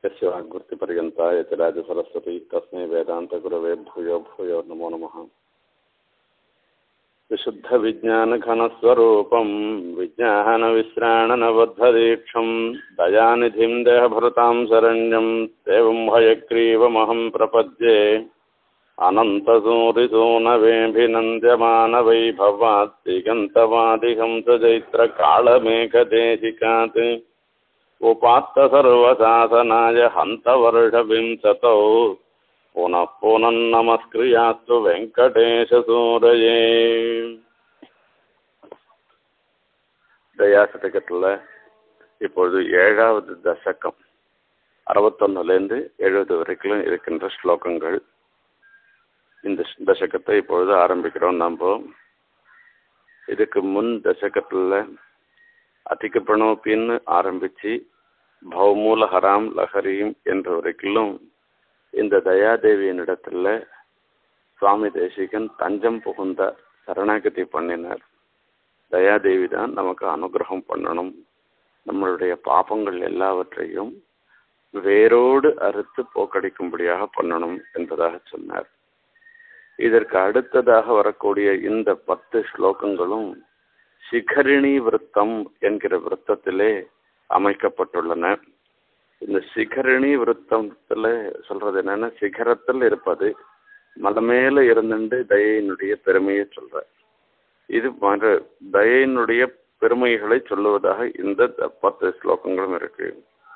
यस्य वाग्वृत्तिपर्यन्ता यतिराजसरस्वती तस्मै वेदान्तगुरवे भूयो भूयो नमो नमः विशुद्धविज्ञानघनस्वरूपं विज्ञानविश्राणनबद्धदीक्षं दयानिधिं देहभृतां शरण्यं देवं हयग्रीवमहं प्रपद्ये अनन्तसूरिसूनवेऽभिनन्द्यमानवैभवात् दिगन्तवादिहंसचैत्रकालमेघदेशिकात् उपात्तसर्वशासनाय हन्तवर्षविंशतौ पुनः पुनर्नमस्क्रियास्तु வெங்கடேசசூரையே தயாசதகத்தில் இப்பொழுது ஏழாவது தசகம் அறுபத்தொன்னுலேருந்து எழுபது வரைக்கும் இருக்கின்ற ஸ்லோகங்கள் இந்த தசகத்தை இப்பொழுது ஆரம்பிக்கிறோம் நம்ம இதுக்கு முன் தசகத்தில் அதிக பிரணோப்பின்னு ஆரம்பித்து பௌமூல ஹராம் லஹரீம் என்ற வரைக்கும் இந்த தயாதேவியினிடத்துல சுவாமி தேசிகன் தஞ்சம் புகுந்த சரணாகதி பண்ணினார் தயாதேவி தான் நமக்கு அனுகிரகம் பண்ணணும் நம்மளுடைய பாபங்கள் எல்லாவற்றையும் வேரோடு அறுத்து போக்கடிக்கும்படியாக பண்ணணும் என்பதாக சொன்னார் இதற்கு அடுத்ததாக வரக்கூடிய இந்த பத்து ஸ்லோகங்களும் சிகரிணி விருத்தம் என்கிற விருத்தத்திலே அமைக்கப்பட்டுள்ளன இந்த சிகரிணி விருத்தத்துல சொல்றது என்னன்னா சிகரத்தில் இருப்பது மலை மேல இருந்துட்டு தயையினுடைய பெருமையை சொல்ற இது போன்ற தயையினுடைய பெருமைகளை சொல்லுவதாக இந்த பத்து ஸ்லோகங்களும் இருக்கு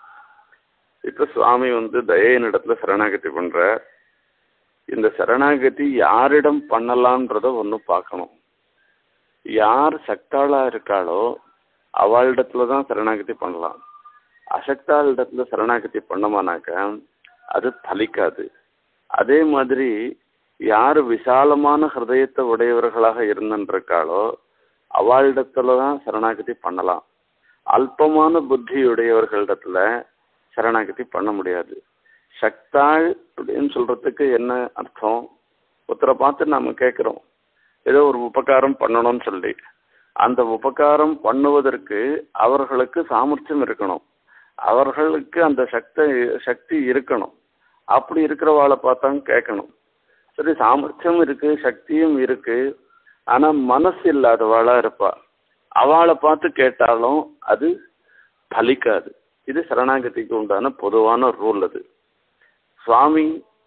இப்ப சுவாமி வந்து தயையினிடத்துல சரணாகதி பண்ற இந்த சரணாகதி யாரிடம் பண்ணலான்றத ஒன்று பார்க்கணும் யார் சக்தாளா இருக்காளோ அவளிடத்துல தான் சரணாகதி பண்ணலாம் அசக்தாளிடத்துல சரணாகதி பண்ணமானாக்க அது பலிக்காது அதே மாதிரி யார் விசாலமான ஹிருதயத்தை உடையவர்களாக இருந்திருக்காளோ அவளிடத்துல தான் சரணாகதி பண்ணலாம் அல்பமான புத்தியுடையவர்களிடத்துல சரணாகதி பண்ண முடியாது சக்தாள் அப்படின்னு சொல்றதுக்கு என்ன அர்த்தம் ஒருத்தரை பார்த்து நாம கேட்குறோம் ஏதோ ஒரு உபகாரம் பண்ணணும்னு சொல்லி அந்த உபகாரம் பண்ணுவதற்கு அவர்களுக்கு சாமர்த்தியம் இருக்கணும் அவர்களுக்கு அந்த சக்தி சக்தி இருக்கணும் அப்படி இருக்கிறவாளை பார்த்தாங்க கேட்கணும் சரி சாமர்த்தியம் இருக்கு சக்தியும் இருக்கு ஆனா மனசு இல்லாதவாளா இருப்பா அவளை பார்த்து கேட்டாலும் அது பலிக்காது இது சரணாகதிக்கு உண்டான பொதுவான ரூல் அது சுவாமி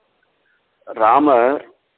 ராமர்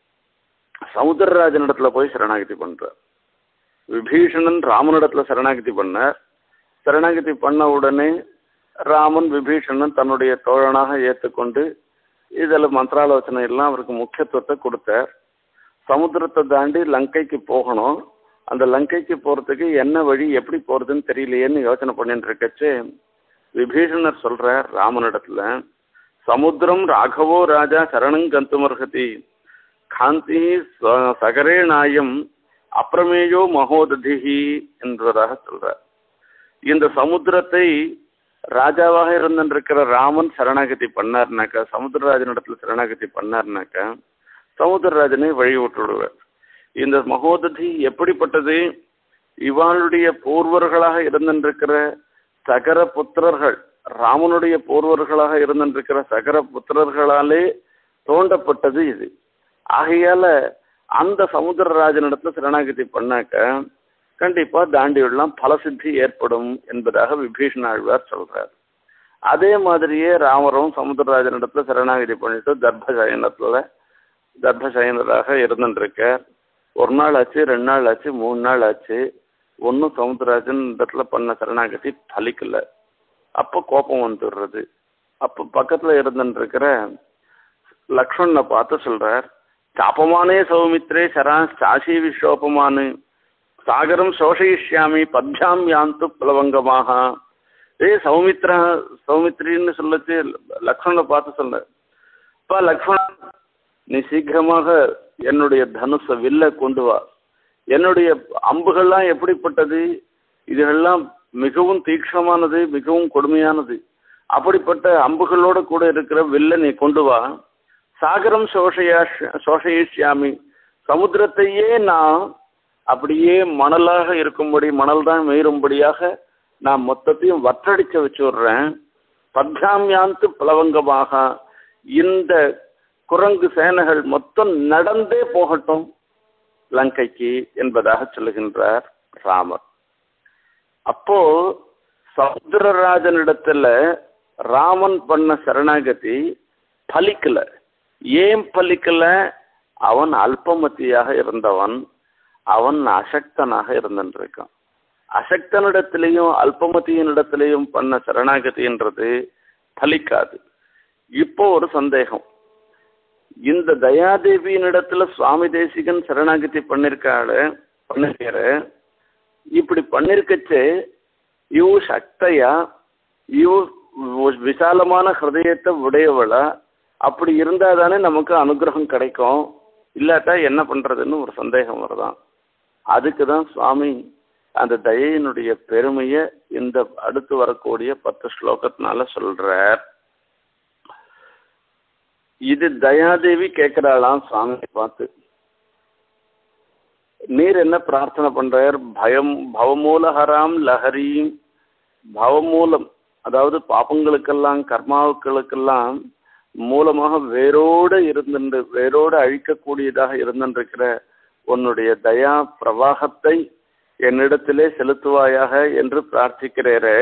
சமுத்திரராஜனிடத்துல போய் சரணாகதி பண்றார் விபீஷணன் ராமனிடத்துல சரணாகதி பண்ணார் சரணாகதி பண்ண உடனே ராமன் விபீஷணன் தன்னுடைய தோழனாக ஏற்றுக்கொண்டு இதில் மந்திராலோசனை எல்லாம் அவருக்கு முக்கியத்துவத்தை கொடுத்தார் சமுத்திரத்தை தாண்டி லங்கைக்கு போகணும் அந்த லங்கைக்கு போகிறதுக்கு என்ன வழி எப்படி போகிறதுன்னு தெரியலையேன்னு யோசனை பண்ணிட்டு இருக்கச்சு விபீஷணர் சொல்கிறார் ராமனிடத்துல சமுத்திரம் ராகவோ ராஜா சரணம் கந்துமர்ஹதி காந்தி சகரே நாயம் அப்பிரமேயோ மகோததிஹி என்பதாக சொல்றார் இந்த சமுத்திரத்தை ராஜாவாக இருந்திருக்கிற ராமன் சரணாகதி பண்ணார்னாக்கா சமுத்திரராஜனிடத்துல சரணாகதி பண்ணார்னாக்கா சமுத்திரராஜனை வழி விட்டுடுவார் இந்த மகோததி எப்படிப்பட்டது இவாளுடைய பூர்வர்களாக இருந்திருக்கிற சகர புத்திரர்கள் ராமனுடைய பூர்வர்களாக இருந்திருக்கிற சகர புத்திரர்களாலே தோண்டப்பட்டது இது ஆகையால அந்த சமுத்திரராஜனிடத்துல சரணாகதி பண்ணாக்க கண்டிப்பா தாண்டியுள்ளலாம் பலசித்தி ஏற்படும் என்பதாக விபீஷண ஆழ்வார் சொல்றார் அதே மாதிரியே ராமரும் சமுத்திரராஜனிடத்துல சரணாகதி பண்ணிட்டு தர்பசயனத்துல தர்பசயனராக இருந்துருக்கார் ஒரு நாள் ஆச்சு ரெண்டு நாள் ஆச்சு மூணு நாள் ஆச்சு ஒன்றும் சமுத்திரராஜன் இடத்துல பண்ண சரணாகதி பலிக்கல அப்போ கோபம் வந்துடுறது அப்போ பக்கத்துல இருந்துருக்கிற லக்ஷ்மணனை பார்த்து சொல்றார் சாபமானே சௌமித்ரே சரா சாசி விஸ்வோபமானு சாகரம் சோஷயிஷ்யாமி பத்யாம் யாந்து புலவங்கமாக ஏ சௌமித்ரா சௌமித்ரின்னு சொல்லச்சு லக்ஷ்மணனை பார்த்து சொல்ல அப்பா லக்ஷ்மணன் நீ சீக்கிரமாக என்னுடைய தனுச வில்ல கொண்டு வா என்னுடைய அம்புகள்லாம் எப்படிப்பட்டது இதுகள்லாம் மிகவும் தீக்ஷணமானது மிகவும் கொடுமையானது அப்படிப்பட்ட அம்புகளோடு கூட இருக்கிற வில்ல நீ கொண்டு வா சாகரம் சோஷயா சோஷயிஷ்யாமி சமுத்திரத்தையே நான் அப்படியே மணலாக இருக்கும்படி மணல் தான் மீறும்படியாக நான் மொத்தத்தையும் வற்றடிக்க வச்சு விடுறேன் பத்யாமியாந்து பிளவங்கமாக இந்த குரங்கு சேனைகள் மொத்தம் நடந்தே போகட்டும் லங்கைக்கு என்பதாக சொல்லுகின்றார் ராமர் அப்போ சமுத்திரராஜனிடத்துல ராமன் பண்ண சரணாகதி பலிக்கல ஏன் பலிக்கல அவன் அல்பமத்தியாக இருந்தவன் அவன் அசக்தனாக இருந்திருக்கான் அசக்தனிடத்திலையும் அல்பமதியினிடத்திலையும் பண்ண சரணாகதின்றது பலிக்காது இப்போ ஒரு சந்தேகம் இந்த தயாதேவியினிடத்துல சுவாமி தேசிகன் சரணாகதி பண்ணிருக்காரு பண்ணிருக்கார இப்படி பண்ணிருக்கச்சு இவ் சக்தையா இவ் விசாலமான ஹிருதயத்தை உடையவளா அப்படி இருந்தா தானே நமக்கு அனுகிரகம் கிடைக்கும் இல்லாட்டா என்ன பண்றதுன்னு ஒரு சந்தேகம் வருதான் அதுக்கு தான் சுவாமி அந்த தயையினுடைய பெருமையை இந்த அடுத்து வரக்கூடிய பத்து ஸ்லோகத்தினால சொல்றார் இது தயாதேவி கேட்கிறாளாம் சுவாமியை பார்த்து நீர் என்ன பிரார்த்தனை பண்றார் பயம் பவமூலஹராம் லஹரீம் பவமூலம் அதாவது பாப்பங்களுக்கெல்லாம் கர்மாவுக்களுக்கெல்லாம் மூலமாக வேரோடு இருந்துட்டு வேரோடு அழிக்கக்கூடியதாக இருந்திருக்கிற உன்னுடைய தயா பிரவாகத்தை என்னிடத்திலே செலுத்துவாயாக என்று பிரார்த்திக்கிறேரே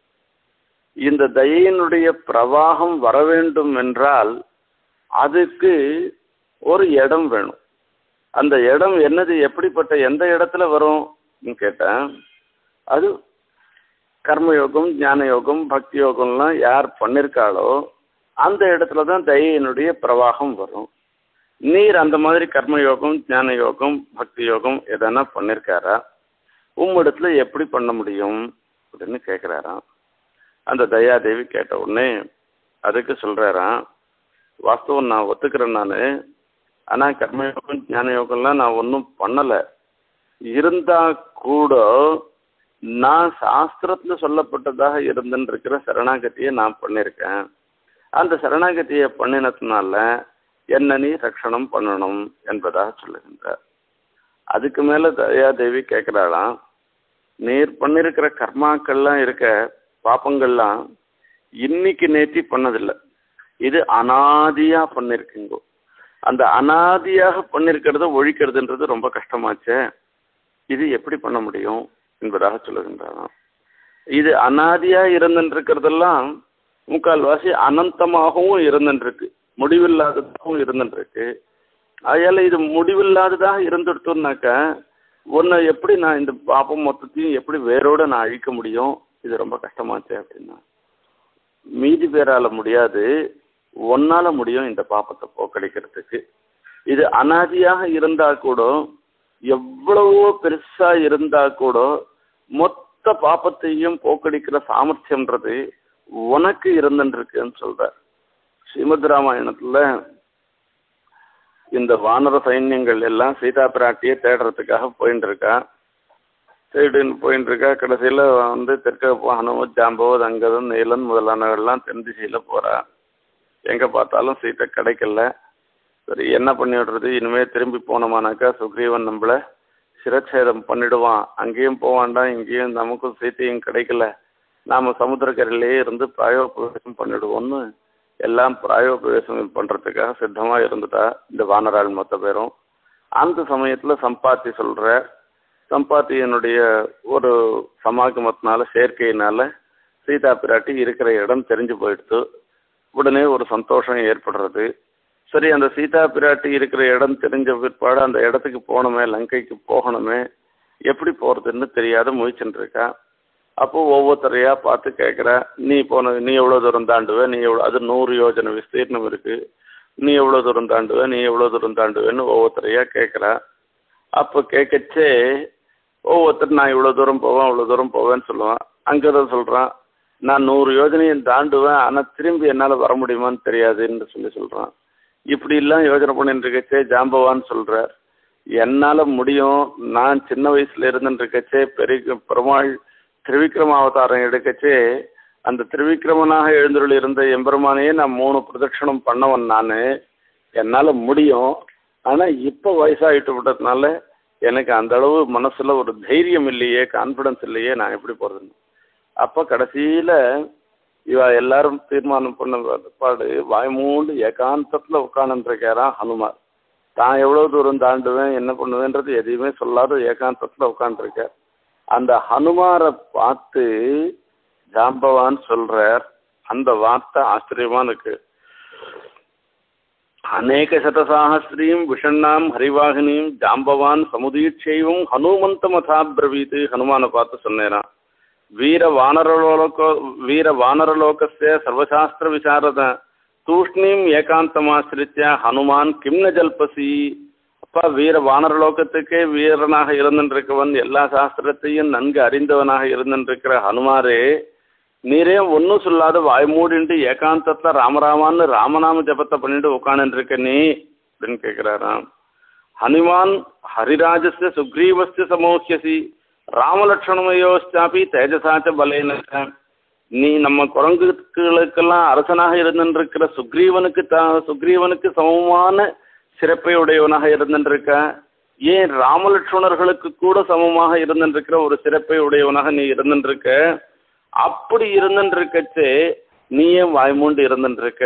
இந்த தயையினுடைய பிரவாகம் வர வேண்டும் என்றால் அதுக்கு ஒரு இடம் வேணும் அந்த இடம் என்னது எப்படிப்பட்ட எந்த இடத்துல வரும் கேட்டேன் அது கர்மயோகம் ஞான யோகம் பக்தி யோகம்லாம் யார் பண்ணிருக்காளோ அந்த இடத்துல தான் தயையினுடைய பிரவாகம் வரும் நீர் அந்த மாதிரி கர்மயோகம் ஞான யோகம் பக்தி யோகம் எதனா பண்ணிருக்காரா உம்மிடத்துல எப்படி பண்ண முடியும் அப்படின்னு கேட்குறாராம் அந்த தயாதேவி கேட்ட உடனே அதுக்கு சொல்றாராம் வாஸ்தவம் நான் ஒத்துக்கிறேன் நான் ஆனால் கர்மயோகம் ஞான யோகம்லாம் நான் ஒன்றும் பண்ணலை இருந்தா கூட நான் சாஸ்திரத்தில் சொல்லப்பட்டதாக இருந்துருக்கிற சரணாகதியை நான் பண்ணியிருக்கேன் அந்த சரணாகதியை பண்ணினதுனால என்ன நீ ரட்சணம் பண்ணணும் என்பதாக சொல்லுகின்றார் அதுக்கு மேலே தயாதேவி கேட்குறாளாம் நீர் பண்ணியிருக்கிற கர்மாக்கள்லாம் இருக்க பாப்பங்கள்லாம் இன்னைக்கு நேத்தி பண்ணதில்லை இது அனாதியா பண்ணிருக்குங்கோ அந்த அனாதியாக பண்ணிருக்கிறத ஒழிக்கிறதுன்றது ரொம்ப கஷ்டமாச்சே இது எப்படி பண்ண முடியும் என்பதாக சொல்லுகின்றாராம் இது அனாதியா இருந்துருக்கிறதெல்லாம் முக்கால்வாசி அனந்தமாகவும் இருந்துருக்கு முடிவில்லாததாகவும் இருந்துருக்கு அதனால இது முடிவில்லாததாக இருந்துடுத்தோம்னாக்க உன்னை எப்படி நான் இந்த பாப்பம் மொத்தத்தையும் எப்படி வேரோட நான் அழிக்க முடியும் இது ரொம்ப கஷ்டமாச்சு அப்படின்னா மீதி பேரால முடியாது ஒன்னால முடியும் இந்த பாப்பத்தை போக்கடிக்கிறதுக்கு இது அனாதியாக இருந்தா கூட எவ்வளவோ பெருசா இருந்தா கூட மொத்த பாப்பத்தையும் போக்கடிக்கிற சாமர்த்தியம்ன்றது உனக்கு இருந்துருக்குன்னு சொல்ற ஸ்ரீமத் ராமாயணத்துல இந்த வானர சைன்யங்கள் எல்லாம் சீதா பிராட்டியை தேடுறதுக்காக போயிட்டு இருக்கா தேடின்னு போயின்னு இருக்கா கடைசியில் வந்து தெற்க ஹனுமத் ஜாம்பவத் அங்கதன் நீலன் முதலானவர்கள்லாம் தென் திசையில் போகிறா எங்கே பார்த்தாலும் சீட்டை கிடைக்கல சரி என்ன பண்ணி விடுறது இனிமேல் திரும்பி போனோமானாக்கா சுக்ரீவன் நம்மளை சிரச்சேதம் பண்ணிடுவான் அங்கேயும் போவான்டாம் இங்கேயும் நமக்கும் சீத்தையும் கிடைக்கல நாம் சமுத்திரக்கரையிலேயே இருந்து பிராயோபவேசம் பண்ணிடுவோம்னு எல்லாம் பிராயோபவேசம் பண்ணுறதுக்காக சித்தமாக இருந்துட்டா இந்த வானராள் மொத்த பேரும் அந்த சமயத்தில் சம்பாத்தி சொல்கிற சம்பாத்தியனுடைய ஒரு சமாகமத்தினால சேர்க்கையினால சீதா பிராட்டி இருக்கிற இடம் தெரிஞ்சு போயிடுத்து உடனே ஒரு சந்தோஷம் ஏற்படுறது சரி அந்த சீதா பிராட்டி இருக்கிற இடம் தெரிஞ்ச பிற்பாடு அந்த இடத்துக்கு போகணுமே லங்கைக்கு போகணுமே எப்படி போகிறதுன்னு தெரியாத முயற்சின்னு இருக்கா அப்போ ஒவ்வொருத்தரையா பார்த்து கேட்குற நீ போன நீ எவ்வளோ தூரம் தாண்டுவ நீ எவ்வளோ அது நூறு யோஜனை விஸ்தீர்ணம் இருக்குது நீ எவ்வளோ தூரம் தாண்டுவ நீ எவ்வளோ தூரம் தாண்டுவேன்னு ஒவ்வொருத்தரையா கேட்குறா அப்போ கேட்கச்சே ஒவ்வொருத்தர் நான் இவ்வளோ தூரம் போவேன் இவ்வளோ தூரம் போவேன்னு சொல்லுவான் அங்கே தான் சொல்கிறான் நான் நூறு யோஜனையும் தாண்டுவேன் ஆனால் திரும்பி என்னால் வர முடியுமான்னு தெரியாதுன்னு சொல்லி சொல்கிறான் இப்படிலாம் யோஜனை பண்ணிட்டு இருக்கச்சே ஜாம்பவான்னு சொல்கிறார் என்னால் முடியும் நான் சின்ன வயசுல இருந்துட்டு இருக்கச்சே பெரிய பெருமாள் திருவிக்ரம அவதாரம் எடுக்கச்சே அந்த திருவிக்ரமனாக எழுந்தருள் இருந்த எம்பெருமானையே நான் மூணு பிரதட்சணம் பண்ணவன் நான் என்னால் முடியும் ஆனால் இப்போ வயசாகிட்டு விட்டதுனால எனக்கு அந்த அளவு மனசில் ஒரு தைரியம் இல்லையே கான்ஃபிடன்ஸ் இல்லையே நான் எப்படி போகிறதுன்னு அப்போ கடைசியில் இவ எல்லாரும் தீர்மானம் பண்ண பாடு வாய்மூண்டு ஏகாந்தத்துல உட்காந்துருக்காராம் ஹனுமார் தான் எவ்வளவு தூரம் தாண்டுவேன் என்ன பண்ணுவேன்றது எதையுமே சொல்லாத ஏகாந்தத்துல உட்காந்துருக்கார் அந்த ஹனுமாரை பார்த்து ஜாம்பவான் சொல்றார் அந்த வார்த்தை ஆச்சரியமா இருக்கு அநேக சதசாகஸ்திரீம் விஷண்ணாம் ஹரிவாகினியும் ஜாம்பவான் சமுதீட்சையும் ஹனுமந்த மதாபிரவீத்து ஹனுமானை பார்த்து சொன்னேரான் வீர வானரலோக வீர வானரலோகஸ்ய சர்வசாஸ்திர விசாரத தூஷ்ணீம் ஏகாந்தமாசிரித்ய ஹனுமான் கிம்ன ஜல்பசி அப்பா வீர வானரலோகத்துக்கே வீரனாக இருந்திருக்கவன் எல்லா சாஸ்திரத்தையும் நன்கு அறிந்தவனாக இருந்திருக்கிற ஹனுமாரே நீரே ஒன்றும் சொல்லாத வாய் மூடிட்டு ஏகாந்தத்துல ராமராமான்னு ராமநாம ஜபத்தை பண்ணிட்டு உட்காந்துருக்க நீ அப்படின்னு கேட்கிறாராம் ஹனுமான் ஹரிராஜஸ்ய சுக்ரீவஸ்ய சமோஹ்யசி ராமலட்சுமயோச்சாப்பி தேஜசாச்ச பலேன நீ நம்ம குரங்குகளுக்கெல்லாம் அரசனாக இருந்திருக்கிற சுக்ரீவனுக்கு த சுக்ரீவனுக்கு சமமான சிறப்பை உடையவனாக இருந்திருக்க ஏன் ராமலட்சுமணர்களுக்கு கூட சமமாக இருந்திருக்கிற ஒரு சிறப்பை உடையவனாக நீ இருந்திருக்க அப்படி இருந்திருக்கச்சே நீ ஏன் வாய்மூண்டு இருந்திருக்க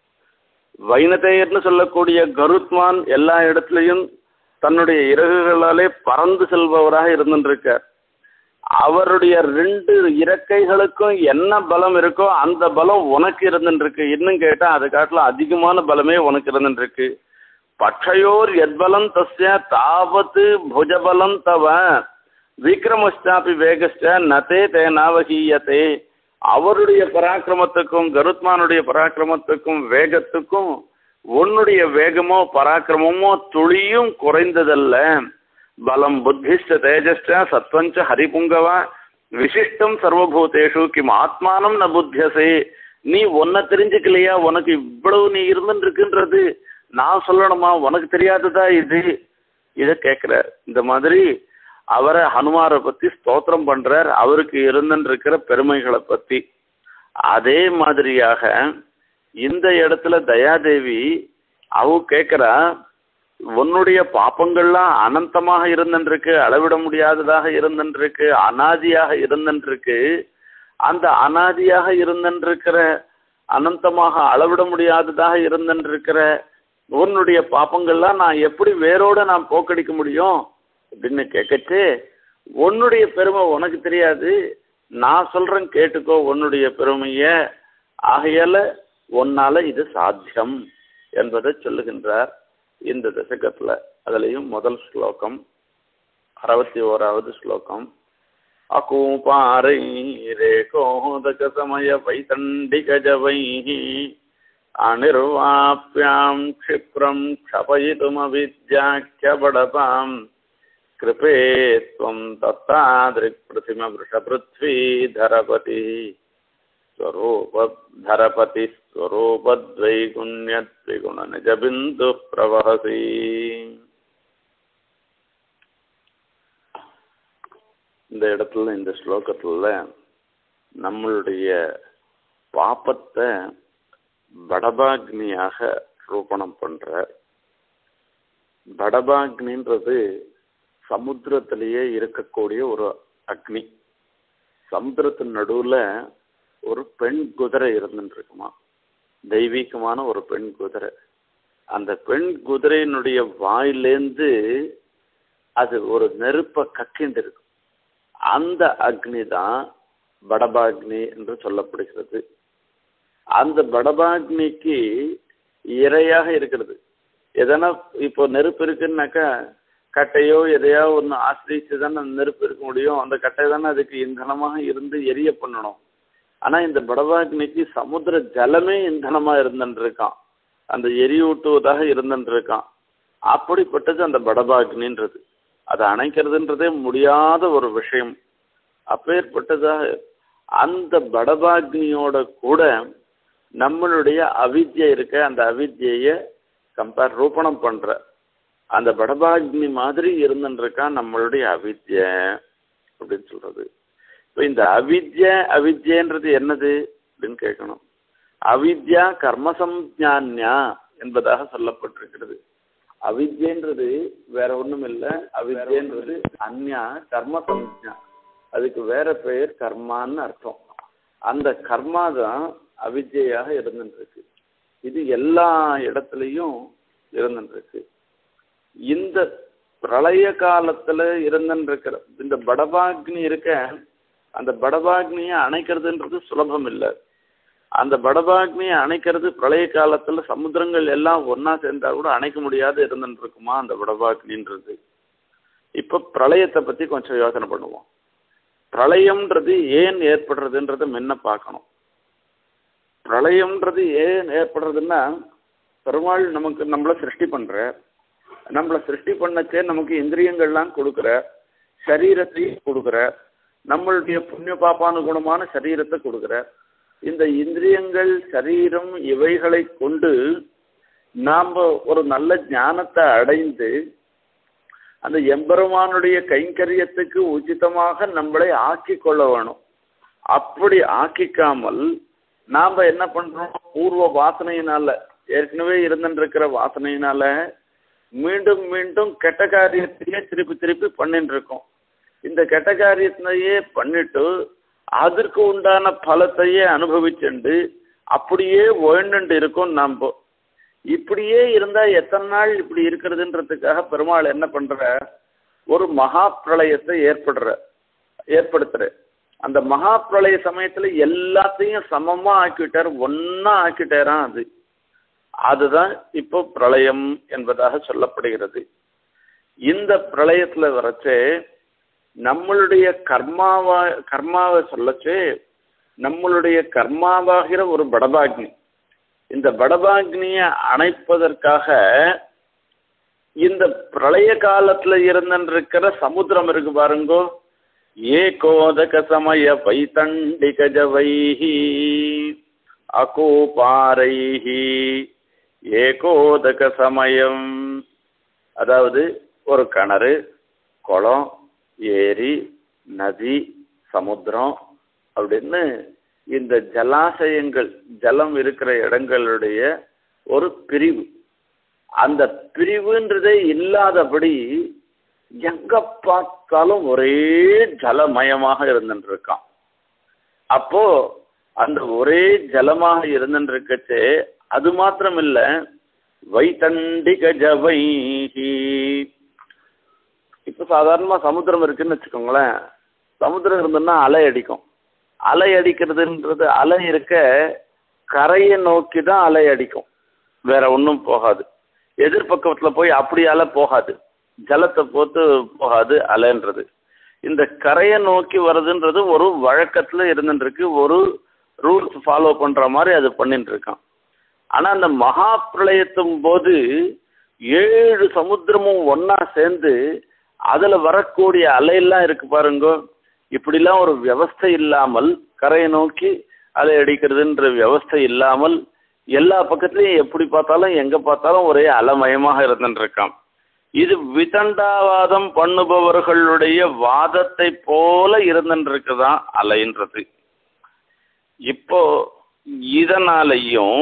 வைனதேயர்னு சொல்லக்கூடிய கருத்மான் எல்லா இடத்துலையும் தன்னுடைய இறகுகளாலே பறந்து செல்பவராக இருந்திருக்கார் அவருடைய ரெண்டு இறக்கைகளுக்கும் என்ன பலம் இருக்கோ அந்த பலம் உனக்கு இருந்துருக்கு இன்னும் கேட்டா அது காட்டிலும் அதிகமான பலமே உனக்கு இருந்துருக்கு பட்சயோர் எத்பலம் தஸ்ய தாவத்து புஜபலம் தவ விக்ரமஸ்டாபி வேகஸ்ட நதே தேனாவகீயத்தே அவருடைய பராக்கிரமத்துக்கும் கருத்மானுடைய பராக்கிரமத்துக்கும் வேகத்துக்கும் உன்னுடைய வேகமோ பராக்கிரமமோ துளியும் குறைந்ததல்ல பலம் புத்திஷ்ட தேஜஸ்ட சத்வஞ்ச ஹரிபுங்கவா விசிஷ்டம் சர்வபூதேஷு கிம் ஆத்மானம் ந புத்தியசே நீ ஒன்ன தெரிஞ்சுக்கலையா உனக்கு இவ்வளவு நீ இருந்துருக்குன்றது நான் சொல்லணுமா உனக்கு தெரியாததா இது இதை கேட்குற இந்த மாதிரி அவரை ஹனுமாரை பத்தி ஸ்தோத்திரம் பண்றார் அவருக்கு இருந்துருக்கிற பெருமைகளை பத்தி அதே மாதிரியாக இந்த இடத்துல தயாதேவி அவ கேட்குறா உன்னுடைய பாப்பங்கள்லாம் அனந்தமாக இருந்துருக்கு அளவிட முடியாததாக இருந்துருக்கு அனாதியாக இருந்துருக்கு அந்த அனாதியாக இருந்துருக்கிற அனந்தமாக அளவிட முடியாததாக இருந்துருக்கிற உன்னுடைய பாப்பங்கள்லாம் நான் எப்படி வேரோட நான் போக்கடிக்க முடியும் அப்படின்னு கேட்கச்சு உன்னுடைய பெருமை உனக்கு தெரியாது நான் சொல்றேன் கேட்டுக்கோ உன்னுடைய பெருமைய ஆகையால உன்னால இது சாத்தியம் என்பதை சொல்லுகின்றார் இந்த தசகத்துல அதுலயும் முதல் ஸ்லோகம் அறுபத்தி ஓராவது ஸ்லோகம் அகூபாரை ரேகோதக சமய வைதண்டிகஜவை அனிர்வாப்யாம் क्षिप्रं क्षपयितुमविद्याख्यबडतां कृपे त्वं दत्तादृक्प्रतिमवृषपृथ्वीधरपतिः स्वरूपधरपति स्वरूपद्वैगुण्यद्विगुणनिजबिन्दुः प्रवहसि இந்த இடத்துல இந்த ஸ்லோகத்துல நம்மளுடைய பாப்பத்தை படபாக்னியாக ரூபணம் பண்ற படபாக்னின்றது சமுத்திரத்திலேயே இருக்கக்கூடிய ஒரு அக்னி சமுத்திரத்தின் நடுவில் ஒரு பெண் குதிரை இருந்துட்டு இருக்குமா தெய்வீகமான ஒரு பெண் குதிரை அந்த பெண் குதிரையினுடைய வாயிலேந்து அது ஒரு நெருப்பை கக்கிண்டு இருக்கும் அந்த அக்னி தான் படபாக்னி என்று சொல்லப்படுகிறது அந்த படபாக்னிக்கு இரையாக இருக்கிறது எதனா இப்போ நெருப்பு இருக்குன்னாக்கா கட்டையோ எதையோ ஒன்று ஆசிரிச்சு தானே அந்த நெருப்பு இருக்க முடியும் அந்த கட்டை தானே அதுக்கு இந்தனமாக இருந்து எரிய பண்ணணும் ஆனால் இந்த படபாக்னிக்கு சமுத்திர ஜலமே இந்தனமாக இருந்துருக்கான் அந்த எரியூட்டுவதாக இருந்துருக்கான் அப்படிப்பட்டது அந்த படபாக்னின்றது அதை அணைக்கிறதுன்றதே முடியாத ஒரு விஷயம் அப்பேற்பட்டதாக அந்த படபாக்னியோட கூட நம்மளுடைய அவித்யை இருக்க அந்த அவித்யை கம்பேர் ரூபணம் பண்ற அந்த படபாக்னி மாதிரி இருந்துருக்கான் நம்மளுடைய அவித்ய அப்படின்னு சொல்றது இப்போ இந்த அவித்ய அவித்யன்றது என்னது அப்படின்னு கேட்கணும் அவித்யா கர்மசம்ஞான்யா என்பதாக சொல்லப்பட்டிருக்கிறது அவித்யன்றது வேற ஒண்ணும் இல்லை அவித்யன்றது அந்யா கர்ம சம்ஞா அதுக்கு வேற பெயர் கர்மான்னு அர்த்தம் அந்த கர்மா தான் அவித்யாக இருந்துருக்கு இது எல்லா இடத்துலையும் இருந்துருக்கு இந்த பிரளய காலத்துல இருந்துருக்கிற இந்த படபாக்னி இருக்க அந்த படபாக்னியை அணைக்கிறதுன்றது சுலபம் இல்லை அந்த படபாக்னியை அணைக்கிறது பிரளய காலத்துல சமுத்திரங்கள் எல்லாம் ஒன்னா சேர்ந்தா கூட அணைக்க முடியாது இருந்துட்டு இருக்குமா அந்த படபாக்னின்றது இப்ப பிரளயத்தை பத்தி கொஞ்சம் யோசனை பண்ணுவோம் பிரளயம்ன்றது ஏன் ஏற்படுறதுன்றத முன்ன பார்க்கணும் பிரளயம்ன்றது ஏன் ஏற்படுறதுன்னா பெருமாள் நமக்கு நம்மளை சிருஷ்டி பண்ற நம்மளை சிருஷ்டி பண்ணச்சே நமக்கு இந்திரியங்கள்லாம் கொடுக்குற சரீரத்தையும் கொடுக்குற நம்மளுடைய புண்ணிய பாப்பானுகுணமான சரீரத்தை கொடுக்குற இந்த இந்திரியங்கள் சரீரம் இவைகளை கொண்டு நாம் ஒரு நல்ல ஞானத்தை அடைந்து அந்த எம்பெருமானுடைய கைங்கரியத்துக்கு உச்சிதமாக நம்மளை ஆக்கி கொள்ள வேணும் அப்படி ஆக்கிக்காமல் நாம் என்ன பண்ணுறோம் பூர்வ வாசனையினால ஏற்கனவே இருந்துருக்கிற வாசனையினால மீண்டும் மீண்டும் கெட்ட காரியத்தையே திருப்பி திருப்பி பண்ணிட்டு இருக்கோம் இந்த கெட்ட காரியத்தினையே பண்ணிட்டு அதற்கு உண்டான பலத்தையே அனுபவிச்சுண்டு அப்படியே வாழ்ந்துட்டு இருக்கோம் நாம் இப்படியே இருந்தா எத்தனை நாள் இப்படி இருக்கிறதுன்றதுக்காக பெருமாள் என்ன பண்ற ஒரு மகா பிரளயத்தை ஏற்படுற ஏற்படுத்துற அந்த மகா பிரளய சமயத்துல எல்லாத்தையும் சமமா ஆக்கிட்டார் ஒன்னா ஆக்கிட்டாராம் அது அதுதான் இப்போ பிரளயம் என்பதாக சொல்லப்படுகிறது இந்த பிரளயத்துல வரச்சே நம்மளுடைய கர்மாவா கர்மாவை சொல்லச்சே நம்மளுடைய கர்மாவாகிற ஒரு படபாக்னி இந்த படபாக்னியை அணைப்பதற்காக இந்த பிரளய காலத்துல இருந்திருக்கிற சமுத்திரம் இருக்கு பாருங்கோ ஏகோதக சமய வைத்தண்டிக ஜவைஹி அகோபாரைஹி ஏகோதக சமயம் அதாவது ஒரு கிணறு குளம் ஏரி நதி சமுத்திரம் அப்படின்னு இந்த ஜலாசயங்கள் ஜலம் இருக்கிற இடங்களுடைய ஒரு பிரிவு அந்த பிரிவுன்றதே இல்லாதபடி எங்க பார்த்தாலும் ஒரே ஜலமயமாக இருந்துட்டு இருக்கான் அப்போ அந்த ஒரே ஜலமாக இருந்துட்டு இருக்கச்சே அது மாத்திரம் இல்ல வைத்தண்டிக ஜவைஹி இப்ப சாதாரணமா சமுத்திரம் இருக்குன்னு வச்சுக்கோங்களேன் சமுத்திரம் இருந்ததுன்னா அலை அடிக்கும் அலை அடிக்கிறதுன்றது அலை இருக்க கரையை நோக்கி தான் அலை அடிக்கும் வேற ஒன்றும் போகாது எதிர்பக்கத்தில் போய் அப்படி அலை போகாது ஜலத்தை போத்து போகாது அலைன்றது இந்த கரையை நோக்கி வர்றதுன்றது ஒரு வழக்கத்தில் இருந்துருக்கு ஒரு ரூல்ஸ் ஃபாலோ பண்ணுற மாதிரி அது பண்ணிட்டு இருக்கான் ஆனால் அந்த மகா பிரளயத்தும் போது ஏழு சமுத்திரமும் ஒன்றா சேர்ந்து அதில் வரக்கூடிய அலையெல்லாம் இருக்கு பாருங்க இப்படிலாம் ஒரு வியவஸ்தை இல்லாமல் கரையை நோக்கி அலை அடிக்கிறதுன்ற வியவஸ்தை இல்லாமல் எல்லா பக்கத்துலையும் எப்படி பார்த்தாலும் எங்கே பார்த்தாலும் ஒரே அலமயமாக இருந்துருக்கான் இது விதண்டாவாதம் பண்ணுபவர்களுடைய வாதத்தை போல இருந்துருக்குதான் அலைன்றது இப்போ இதனாலையும்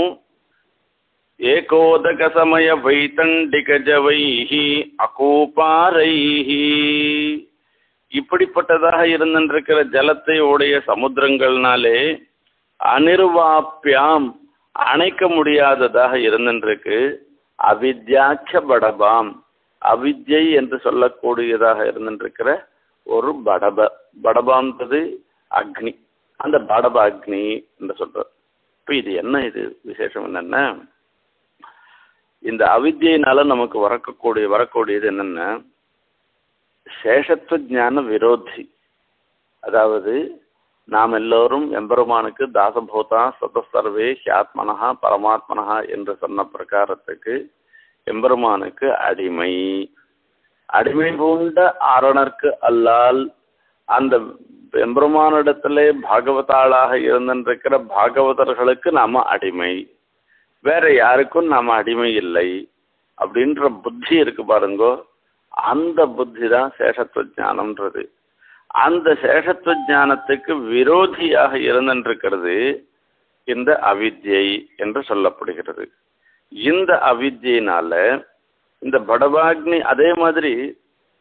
ஏகோதக சமய வைத்தண்டிக ஜவைஹி அகூபாரைஹி இப்படிப்பட்டதாக இருந்திருக்கிற ஜலத்தை உடைய சமுத்திரங்கள்னாலே அனிர்வாப்பியாம் அணைக்க முடியாததாக இருந்திருக்கு அவித்யாட்ச படபாம் அவித்யை என்று சொல்லக்கூடியதாக இருந்திருக்கிற ஒரு படப படபான்றது அக்னி அந்த படப அக்னி என்று சொல்றார் இப்போ இது என்ன இது விசேஷம் என்னென்ன இந்த அவித்யினால நமக்கு வரக்கூடிய வரக்கூடியது என்னென்ன சேஷத்துவ ஞான விரோதி அதாவது நாம் எல்லோரும் எம்பெருமானுக்கு தாசபூதா சதசர்வே ஹியாத்மனஹா பரமாத்மனஹா என்று சொன்ன பிரகாரத்துக்கு எம்பெருமானுக்கு அடிமை அடிமை பூண்ட ஆரணர்க்கு அல்லால் அந்த எம்பெருமானிடத்திலே பாகவதாளாக இருந்திருக்கிற பாகவதர்களுக்கு நாம அடிமை வேற யாருக்கும் நாம அடிமை இல்லை அப்படின்ற புத்தி இருக்கு பாருங்கோ அந்த புத்தி தான் சேஷத்துவ ஞானம்ன்றது அந்த சேஷத்துவ ஞானத்துக்கு விரோதியாக இருந்திருக்கிறது இந்த அவித்யை என்று சொல்லப்படுகிறது இந்த அவித்யினால இந்த படபாக்னி அதே மாதிரி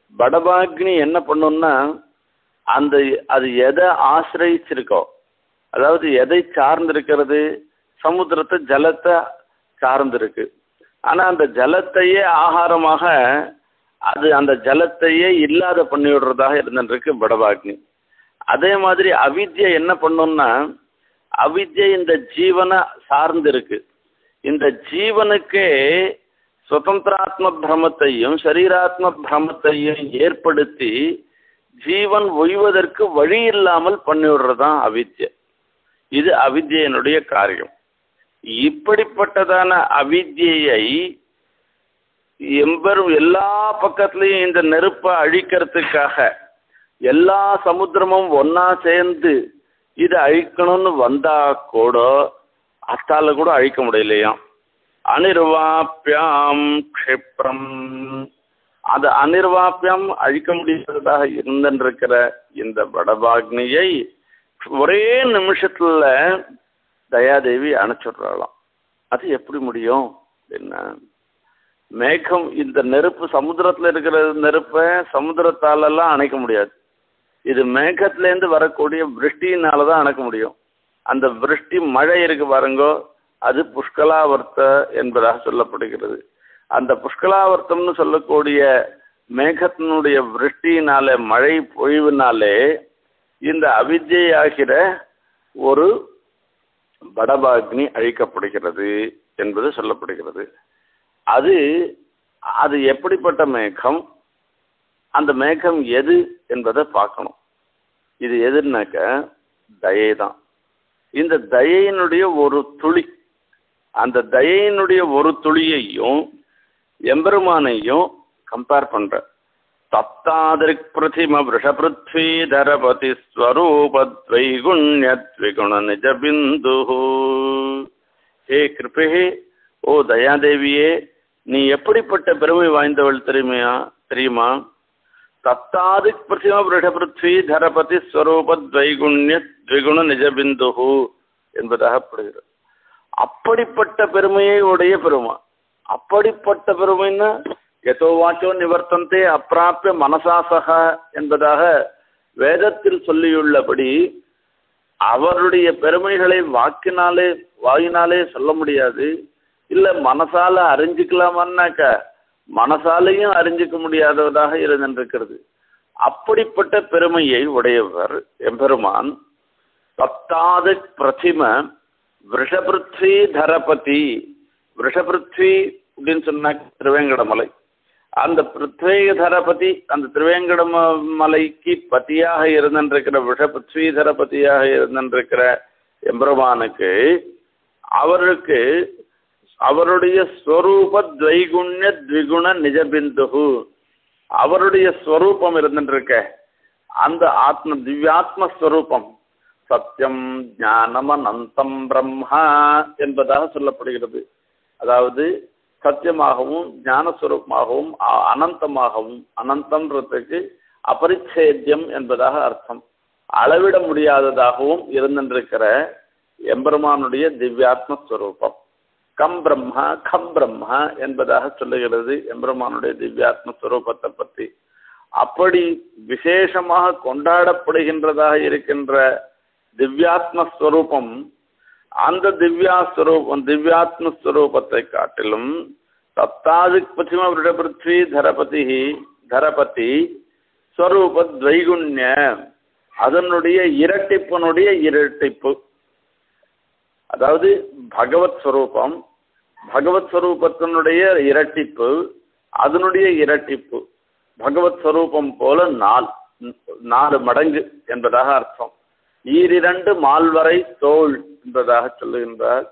படபாக்னி என்ன பண்ணும்னா அந்த அது எதை ஆசிரியிச்சிருக்கோ அதாவது எதை சார்ந்திருக்கிறது சமுத்திரத்தை ஜலத்தை சார்ந்திருக்கு ஆனா அந்த ஜலத்தையே ஆகாரமாக அது அந்த ஜலத்தையே இல்லாத பண்ணி விடுறதாக இருந்துருக்கு படபாக்னி அதே மாதிரி அவித்யை என்ன பண்ணும்னா அவித்யை இந்த ஜீவனை சார்ந்து இருக்கு இந்த ஜீவனுக்கே சுதந்திராத்ம பிரமத்தையும் சரீராத்ம பிரமத்தையும் ஏற்படுத்தி ஜீவன் ஒய்வதற்கு வழி இல்லாமல் பண்ணிவிடுறதுதான் அவித்யை இது அவித்யனுடைய காரியம் இப்படிப்பட்டதான அவித்யை எம்பரும் எல்லா பக்கத்துலேயும் இந்த நெருப்பை அழிக்கிறதுக்காக எல்லா சமுத்திரமும் ஒன்னா சேர்ந்து இதை அழிக்கணும்னு வந்தா கூட அத்தால கூட அழிக்க முடியலையாம் அனிர்வாப்பியாம் க்ஷிப்ரம் அது அனிர்வாப்பியம் அழிக்க முடியாததாக இருந்திருக்கிற இந்த வடபாக்னியை ஒரே நிமிஷத்துல தயாதேவி அணைச்சுடுறாளாம் அது எப்படி முடியும் அப்படின்னா மேகம் இந்த நெருப்பு சமுத்திரத்தில் இருக்கிற நெருப்பை சமுத்திரத்தாலெல்லாம் அணைக்க முடியாது இது மேகத்திலேருந்து வரக்கூடிய விருஷ்டினால தான் அணைக்க முடியும் அந்த விருஷ்டி மழை இருக்கு பாருங்கோ அது புஷ்கலாவர்த்த என்பதாக சொல்லப்படுகிறது அந்த புஷ்கலாவர்த்தம்னு சொல்லக்கூடிய மேகத்தினுடைய விருஷ்டினாலே மழை பொழிவுனாலே இந்த அவித்யை ஆகிற ஒரு படபாக்னி அழிக்கப்படுகிறது என்பது சொல்லப்படுகிறது அது அது எப்படிப்பட்ட மேகம் அந்த மேகம் எது என்பதை பார்க்கணும் இது எதுனாக்க தயை தான் இந்த தயையினுடைய ஒரு துளி அந்த தயையினுடைய ஒரு துளியையும் எம்பெருமானையும் கம்பேர் பண்ற தப்தாதிரிக் பிரதிம விஷபிருத்வீதரபதி ஸ்வரூபத்வைகுண்யத்விகுண நிஜ பிந்து ஹே கிருபே ஓ தயாதேவியே நீ எப்படிப்பட்ட பெருமை வாய்ந்தவள் தெரியுமையா தெரியுமா தத்தாதி பிரதிம விஷபிருத்வி தரபதி ஸ்வரூபத்வைகுண்ய த்விகுண நிஜபிந்து என்பதாக படுகிறது அப்படிப்பட்ட பெருமையை உடைய பெருமா அப்படிப்பட்ட பெருமைன்னா எதோ வாச்சோ நிவர்த்தந்தே அப்பிராப்பிய மனசாசக என்பதாக வேதத்தில் சொல்லியுள்ளபடி அவருடைய பெருமைகளை வாக்கினாலே வாயினாலே சொல்ல முடியாது இல்ல மனசால அறிஞ்சுக்கலாமான்னாக்க மனசாலையும் அறிஞ்சிக்க முடியாதவதாக இருந்திருக்கிறது அப்படிப்பட்ட பெருமையை உடையவர் எம்பெருமான் பத்தாவது பிரதிம விஷபிருத்வி தரபதி விஷபிருத்வி அப்படின்னு சொன்னா திருவேங்கடமலை அந்த பிருத்வேகதரபதி அந்த திருவேங்கட மலைக்கு பதியாக இருந்திருக்கிற விஷபிருத்வீதரபதியாக இருந்திருக்கிற எம்பெருமானுக்கு அவருக்கு அவருடைய ஸ்வரூப துவைகுண்ய த்விகுண நிஜபிந்து அவருடைய ஸ்வரூபம் இருந்துருக்க அந்த ஆத்ம திவ்யாத்ம ஸ்வரூபம் சத்தியம் ஞானம் அனந்தம் பிரம்மா என்பதாக சொல்லப்படுகிறது அதாவது சத்தியமாகவும் ஞானஸ்வரூபமாகவும் அனந்தமாகவும் அனந்தம்ன்றதுக்கு அபரிச்சேத்தியம் என்பதாக அர்த்தம் அளவிட முடியாததாகவும் இருந்திருக்கிற எம்பெருமானுடைய திவ்யாத்ம ஸ்வரூபம் கம் பிரம்மா கம் பிரம்மா என்பதாக சொல்லுகிறது எம்பெருமானுடைய திவ்யாத்ம ஸ்வரூபத்தை பற்றி அப்படி விசேஷமாக கொண்டாடப்படுகின்றதாக இருக்கின்ற திவ்யாத்மஸ்வரூபம் அந்த திவ்யாஸ்வரூபம் திவ்யாத்மஸ்வரூபத்தை காட்டிலும் சப்தாதிக் பசிம விருடபிருத்வி தரபதி தரபதி ஸ்வரூப துவைகுண்ய அதனுடைய இரட்டிப்பனுடைய இரட்டிப்பு அதாவது பகவத் ஸ்வரூபம் பகவத் ஸ்வரூபத்தினுடைய இரட்டிப்பு அதனுடைய இரட்டிப்பு பகவத் ஸ்வரூபம் போல நாள் நாலு மடங்கு என்பதாக அர்த்தம் ஈரிரண்டு மால்வரை தோல் என்பதாக சொல்லுகின்றார்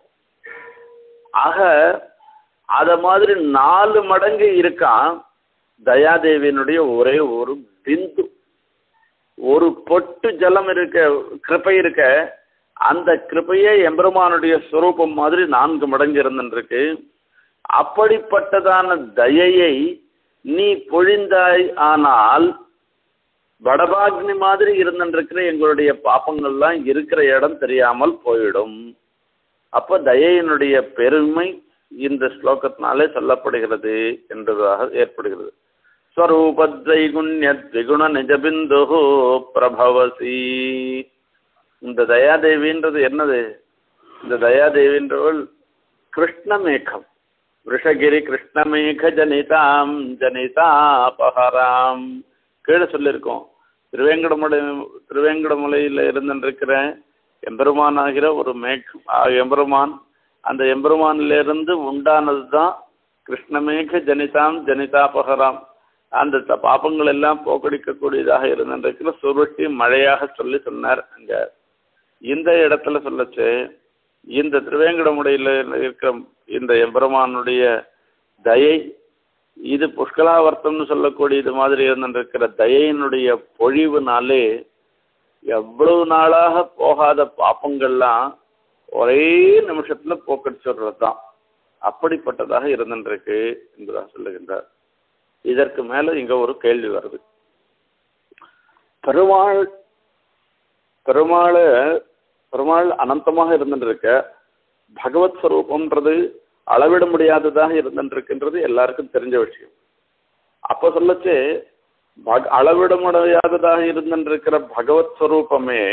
ஆக அத மாதிரி நாலு மடங்கு இருக்கான் தயாதேவியினுடைய ஒரே ஒரு பிந்து ஒரு பொட்டு ஜலம் இருக்க கிருப்பை இருக்க அந்த கிருப்பையே எம்பெருமானுடைய ஸ்வரூபம் மாதிரி நான்கு மடங்கு இருந்துருக்கு அப்படிப்பட்டதான தயையை நீ பொழிந்தாய் ஆனால் வடபாக்னி மாதிரி இருந்துருக்கிற எங்களுடைய பாப்பங்கள்லாம் இருக்கிற இடம் தெரியாமல் போயிடும் அப்போ தயையினுடைய பெருமை இந்த ஸ்லோகத்தினாலே சொல்லப்படுகிறது என்பதாக ஏற்படுகிறது ஸ்வரூபத்வைகுண்ய திகுண நிஜபிந்து பிரபவசி இந்த தயாதேவின்றது என்னது இந்த தயாதேவின்றவள் கிருஷ்ணமேகம் விஷகிரி கிருஷ்ணமேக ஜனிதாம் ஜனிதாபஹராம் கீழே சொல்லியிருக்கோம் திருவேங்கடமலை திருவேங்கடமலையில் இருந்துருக்கிற எம்பெருமானாகிற ஒரு மேகம் எம்பெருமான் அந்த எம்பெருமானிலிருந்து உண்டானது தான் கிருஷ்ணமேக ஜனிதாம் ஜனிதாபகராம் அந்த த- பாபங்கள் எல்லாம் போக்கடிக்கக்கூடியதாக இருந்திருக்கிற சுருட்டி மழையாக சொல்லி சொன்னார் அங்க இந்த இடத்துல சொல்லச்சு இந்த திருவேங்கடமுடையில் இருக்கிற இந்த எம்பெருமானுடைய தயை இது புஷ்கலாவர்த்தம்னு சொல்லக்கூடியது மாதிரி இருந்திருக்கிற தயையினுடைய பொழிவுனாலே எவ்வளவு நாளாக போகாத பாப்பங்கள்லாம் ஒரே நிமிஷத்துல போக்கடிச்சுடுறது தான் அப்படிப்பட்டதாக இருந்திருக்கு என்பதாக சொல்லுகின்றார் இதற்கு மேல இங்க ஒரு கேள்வி வருது பெருமாள் பெருமாள் பெருமாள் அனந்தமாக இருந்துருக்க பகவத் ஸ்வரூபம்ன்றது அளவிட முடியாததாக இருந்துருக்குன்றது எல்லாருக்கும் தெரிஞ்ச விஷயம் அப்ப சொல்லச்சு பக அளவிட முடியாததாக இருந்துருக்கிற பகவத் ஸ்வரூபமே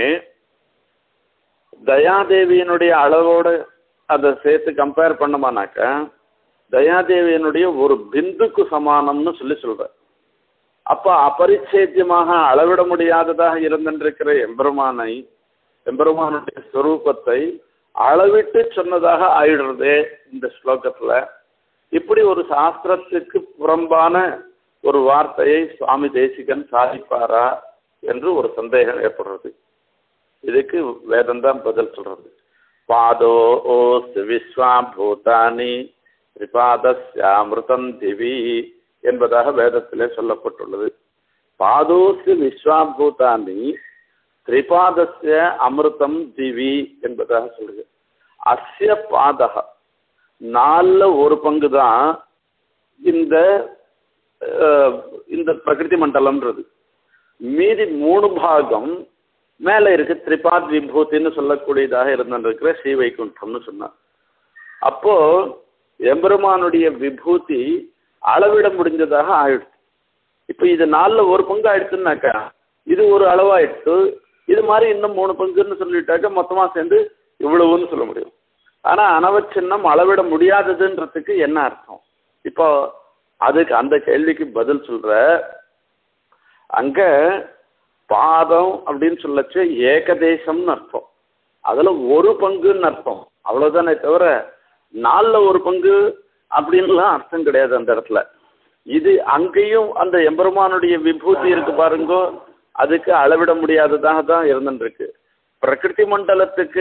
தயாதேவியினுடைய அளவோட அதை சேர்த்து கம்பேர் பண்ணமானாக்க தயாதேவியினுடைய ஒரு பிந்துக்கு சமானம்னு சொல்லி சொல்ற அப்ப அபரிச்சேத்தியமாக அளவிட முடியாததாக இருந்திருக்கிற எம்பெருமானை எம்பெருமானுடைய ஸ்வரூபத்தை அளவிட்டு சொன்னதாக ஆயிடுறது இந்த ஸ்லோகத்துல இப்படி ஒரு சாஸ்திரத்துக்கு புறம்பான ஒரு வார்த்தையை சுவாமி தேசிகன் சாதிப்பாரா என்று ஒரு சந்தேகம் ஏற்படுறது இதுக்கு வேதம் தான் பதில் சொல்றது பாதோ ஓஸ் விஸ்வா பூதானி திரிபாதஸ்யாமிருதம் திவி என்பதாக வேதத்திலே சொல்லப்பட்டுள்ளது பாதோசு விஸ்வாபூதானி திரிபாதஸ்ய அமிர்தம் திவி என்பதாக சொல்லுது அஸ்ய பாதக நாலுல ஒரு பங்கு தான் இந்த அஹ், இந்த பிரகிருதி மண்டலம்ன்றது மீதி மூணு பாகம் மேலே இருக்கு திரிபாத் விபூதின்னு சொல்லக்கூடியதாக இருந்திருக்கிற ஸ்ரீ வைகுண்டம்னு சொன்னார் அப்போ எம்பெருமானுடைய விபூதி அளவிட முடிஞ்சதாக ஆயிடுச்சு இப்போ இது நாலுல ஒரு பங்கு ஆயிடுச்சுன்னாக்கா இது ஒரு அளவாயிடுச்சு இது மாதிரி இன்னும் மூணு பங்குன்னு சொல்லிட்டாக்க மொத்தமா சேர்ந்து இவ்வளவுன்னு சொல்ல முடியும் ஆனா அனவச்சின்னம் அளவிட முடியாததுன்றதுக்கு என்ன அர்த்தம் இப்போ அதுக்கு அந்த கேள்விக்கு பதில் சொல்ற அங்க பாதம் அப்படின்னு சொல்லச்சு ஏகதேசம்னு அர்த்தம் அதுல ஒரு பங்குன்னு அர்த்தம் அவ்வளவுதானே தவிர நாலுல ஒரு பங்கு அப்படின்லாம் அர்த்தம் கிடையாது அந்த இடத்துல இது அங்கேயும் அந்த எம்பெருமானுடைய விபூதி இருக்கு பாருங்கோ அதுக்கு அளவிட முடியாததாக தான் இருந்துருக்கு பிரகிருதி மண்டலத்துக்கு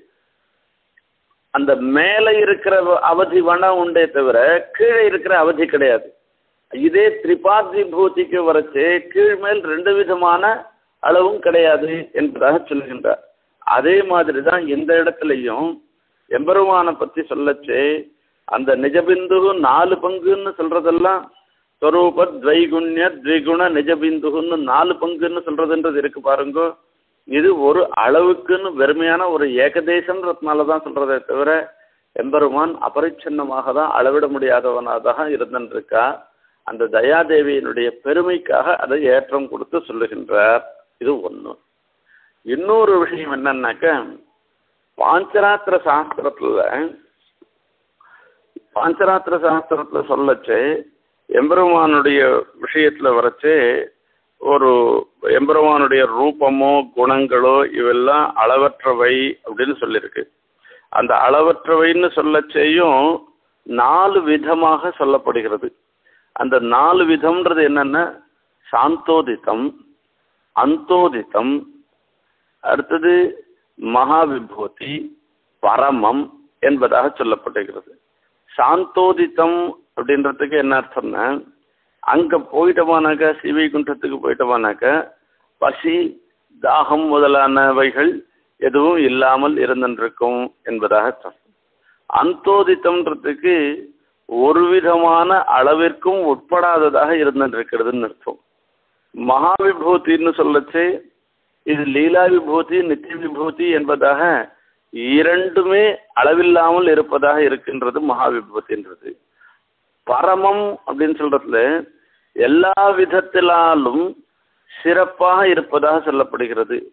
அந்த மேலே இருக்கிற அவதி வனம் உண்டே தவிர கீழே இருக்கிற அவதி கிடையாது இதே திரிபாத் விபூதிக்கு வரச்சு கீழ் மேல் ரெண்டு விதமான அளவும் கிடையாது என்பதாக சொல்லுகின்றார் அதே மாதிரி தான் இந்த இடத்துலையும் எம்பெருமானை பற்றி சொல்லச்சு அந்த நிஜபிந்து நாலு பங்குன்னு சொல்றதெல்லாம் ஸ்வரூப துவைகுண்ய த்விகுண நிஜபிந்துன்னு நாலு பங்குன்னு சொல்றதுன்றது இருக்கு பாருங்க இது ஒரு அளவுக்குன்னு வெறுமையான ஒரு ஏகதேசம்ன்றதுனால தான் சொல்றதே தவிர எம்பெருமான் அபரிச்சின்னமாக தான் அளவிட முடியாதவனாக தான் இருந்துருக்கா அந்த தயாதேவியினுடைய பெருமைக்காக அதை ஏற்றம் கொடுத்து சொல்லுகின்றார் இது ஒன்று இன்னொரு விஷயம் என்னன்னாக்க பாஞ்சராத்திர சாஸ்திரத்துல பாஞ்சராத்திர சாஸ்திரத்துல சொல்லச்சு எம்பெருமானுடைய விஷயத்துல வரச்சு ஒரு எம்பெருமானுடைய ரூபமோ குணங்களோ இவெல்லாம் அளவற்றவை அப்படின்னு சொல்லியிருக்கு அந்த அளவற்றவைன்னு சொல்லச்சேயும் நாலு விதமாக சொல்லப்படுகிறது அந்த நாலு விதம்ன்றது என்னன்னா சாந்தோதித்தம் அந்தோதித்தம் அடுத்தது மகாவிபூதி பரமம் என்பதாக சொல்லப்பட்டிருக்கிறது சாந்தோதித்தம் அப்படின்றதுக்கு என்ன அர்த்தம்னா அங்க போயிட்டோமானாக்கா சிவைகுண்டத்துக்கு போயிட்டோமானாக்கா பசி தாகம் முதலானவைகள் எதுவும் இல்லாமல் இருந்திருக்கும் என்பதாக அர்த்தம் அந்தோதித்தம்ன்றதுக்கு ஒரு விதமான அளவிற்கும் உட்படாததாக இருந்திருக்கிறதுன்னு அர்த்தம் மகாவிபூதின்னு சொல்லச்சு இது லீலா விபூதி நித்திய விபூதி என்பதாக இரண்டுமே அளவில்லாமல் இருப்பதாக இருக்கின்றது மகாவிபூதின்றது பரமம் அப்படின்னு சொல்றதுல எல்லா விதத்திலாலும் சிறப்பாக இருப்பதாக சொல்லப்படுகிறது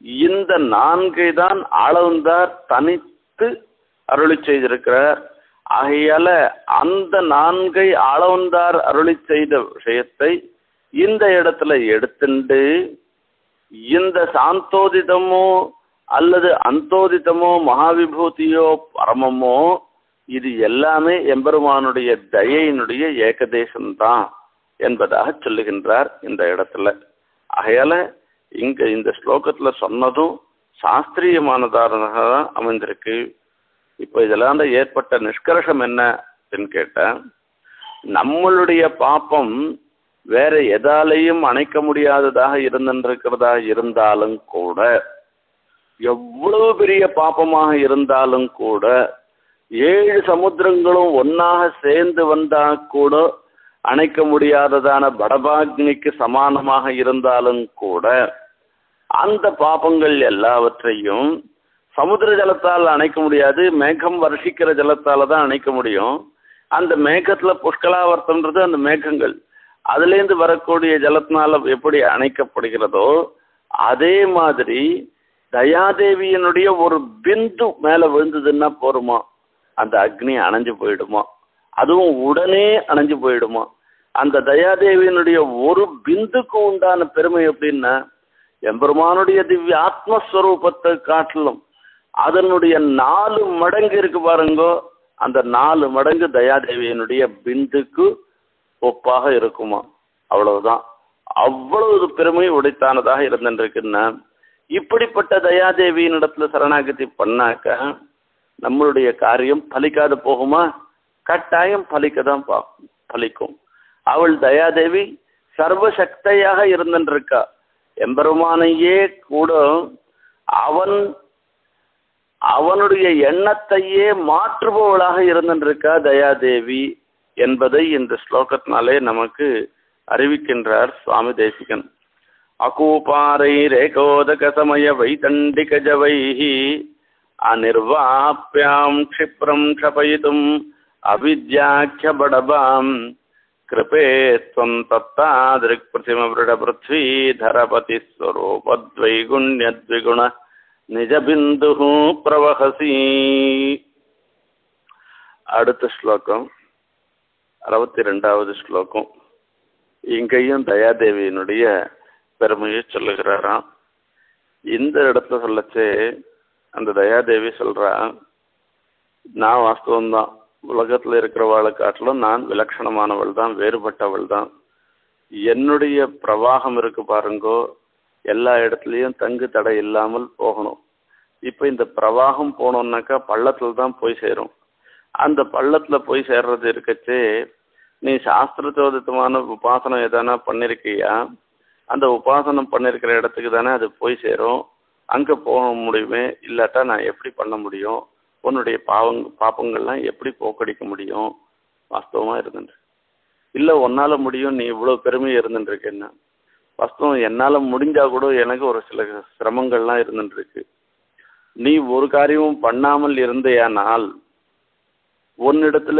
இந்த நான்கை தான் ஆளவந்தார் தனித்து அருளி செய்திருக்கிறார் ஆகையால அந்த நான்கை ஆளவந்தார் அருளி செய்த விஷயத்தை இந்த இடத்துல எடுத்துண்டு இந்த சாந்தோதிதமோ அல்லது அந்தோதிதமோ மகாவிபூதியோ பரமமோ இது எல்லாமே எம்பெருமானுடைய தயையினுடைய ஏகதேசம்தான் என்பதாக சொல்லுகின்றார் இந்த இடத்துல ஆகையால இங்க இந்த ஸ்லோகத்துல சொன்னதும் சாஸ்திரியமானதாக தான் அமைந்திருக்கு இப்போ இதெல்லாம் ஏற்பட்ட நிஷ்கர்ஷம் என்ன அப்படின்னு கேட்டேன் நம்மளுடைய பாப்பம் வேற எதாலையும் அணைக்க முடியாததாக இருந்திருக்கிறதா இருந்தாலும் கூட எவ்வளவு பெரிய பாப்பமாக இருந்தாலும் கூட ஏழு சமுத்திரங்களும் ஒன்னாக சேர்ந்து வந்தா கூட அணைக்க முடியாததான படபாக்னிக்கு சமானமாக இருந்தாலும் கூட அந்த பாப்பங்கள் எல்லாவற்றையும் சமுத்திர ஜலத்தால் அணைக்க முடியாது மேகம் வருஷிக்கிற ஜலத்தால தான் அணைக்க முடியும் அந்த மேகத்துல புஷ்கலாவர்த்தம்ன்றது அந்த மேகங்கள் அதுலேருந்து வரக்கூடிய ஜலத்தினால எப்படி அணைக்கப்படுகிறதோ அதே மாதிரி தயாதேவியினுடைய ஒரு பிந்து மேல விழுந்ததுன்னா போருமா அந்த அக்னி அணைஞ்சு போயிடுமா அதுவும் உடனே அணைஞ்சு போயிடுமா அந்த தயாதேவியினுடைய ஒரு பிந்துக்கு உண்டான பெருமை எப்படின்னா எம்பெருமானுடைய திவ்ய ஆத்மஸ்வரூபத்தை காட்டிலும் அதனுடைய நாலு மடங்கு இருக்கு பாருங்கோ அந்த நாலு மடங்கு தயாதேவியினுடைய பிந்துக்கு ஒப்பாக இருக்குமா அவ்வளவுதான் அவ்வளவு பெருமை உடைத்தானதாக இருந்துருக்குன்னா இப்படிப்பட்ட தயாதேவியின் இடத்துல சரணாகதி பண்ணாக்க நம்மளுடைய காரியம் பலிக்காது போகுமா கட்டாயம் பலிக்க தான் பா பலிக்கும் அவள் தயாதேவி சர்வசக்தையாக இருந்துருக்கா எம்பெருமானையே கூட அவன் அவனுடைய எண்ணத்தையே மாற்றுபவளாக இருந்திருக்கா தயாதேவி என்பதை இந்த ஸ்லோகத்தினாலே நமக்கு அறிவிக்கின்றார் சுவாமி தேசிகன் அகூபாரை ரேகோதக சமய வைதண்டிக ஜவைஹி அனிர்வாப்யாம் க்ஷிப்ரம் க்ஷபயிதும் அவித்யாக்கிய படபாம் कृपे त्वं तत्तादृक्पृथिमवृडपृथ्वीधरपतिस्वरूपद्वैगुण्यद्विगुण निजबिन्दुः प्रवहसि அடுத்த ஸ்லோகம் அறுபத்தி ரெண்டாவது ஸ்லோகம் இங்கேயும் தயாதேவியினுடைய பெருமையை சொல்லுகிறாராம் இந்த இடத்துல சொல்லச்சே அந்த தயாதேவி சொல்றா நான் வாஸ்தவம்தான் உலகத்தில் இருக்கிறவாளை காட்டிலும் நான் விலட்சணமானவள் தான் வேறுபட்டவள் தான் என்னுடைய பிரவாகம் இருக்கு பாருங்கோ எல்லா இடத்துலையும் தங்கு தடை இல்லாமல் போகணும் இப்போ இந்த பிரவாகம் போனோம்னாக்கா பள்ளத்தில் தான் போய் சேரும் அந்த பள்ளத்தில் போய் சேர்றது இருக்கச்சே நீ சாஸ்திரச்சோதித்தமான உபாசனம் எதனா பண்ணிருக்கியா அந்த உபாசனம் பண்ணிருக்கிற இடத்துக்கு தானே அது போய் சேரும் அங்கே போக முடியுமே இல்லாட்டா நான் எப்படி பண்ண முடியும் உன்னுடைய பாவங் பாப்பங்கள்லாம் எப்படி போக்கடிக்க முடியும் வாஸ்தவமாக இருந்துட்டு இல்லை உன்னால் முடியும் நீ இவ்வளோ பெருமை இருந்துட்டுருக்கேன்னா வாஸ்தவம் என்னால் முடிஞ்சால் கூட எனக்கு ஒரு சில சிரமங்கள்லாம் இருந்துட்டுருக்கு நீ ஒரு காரியமும் பண்ணாமல் இருந்தேயானால் உன்னிடத்துல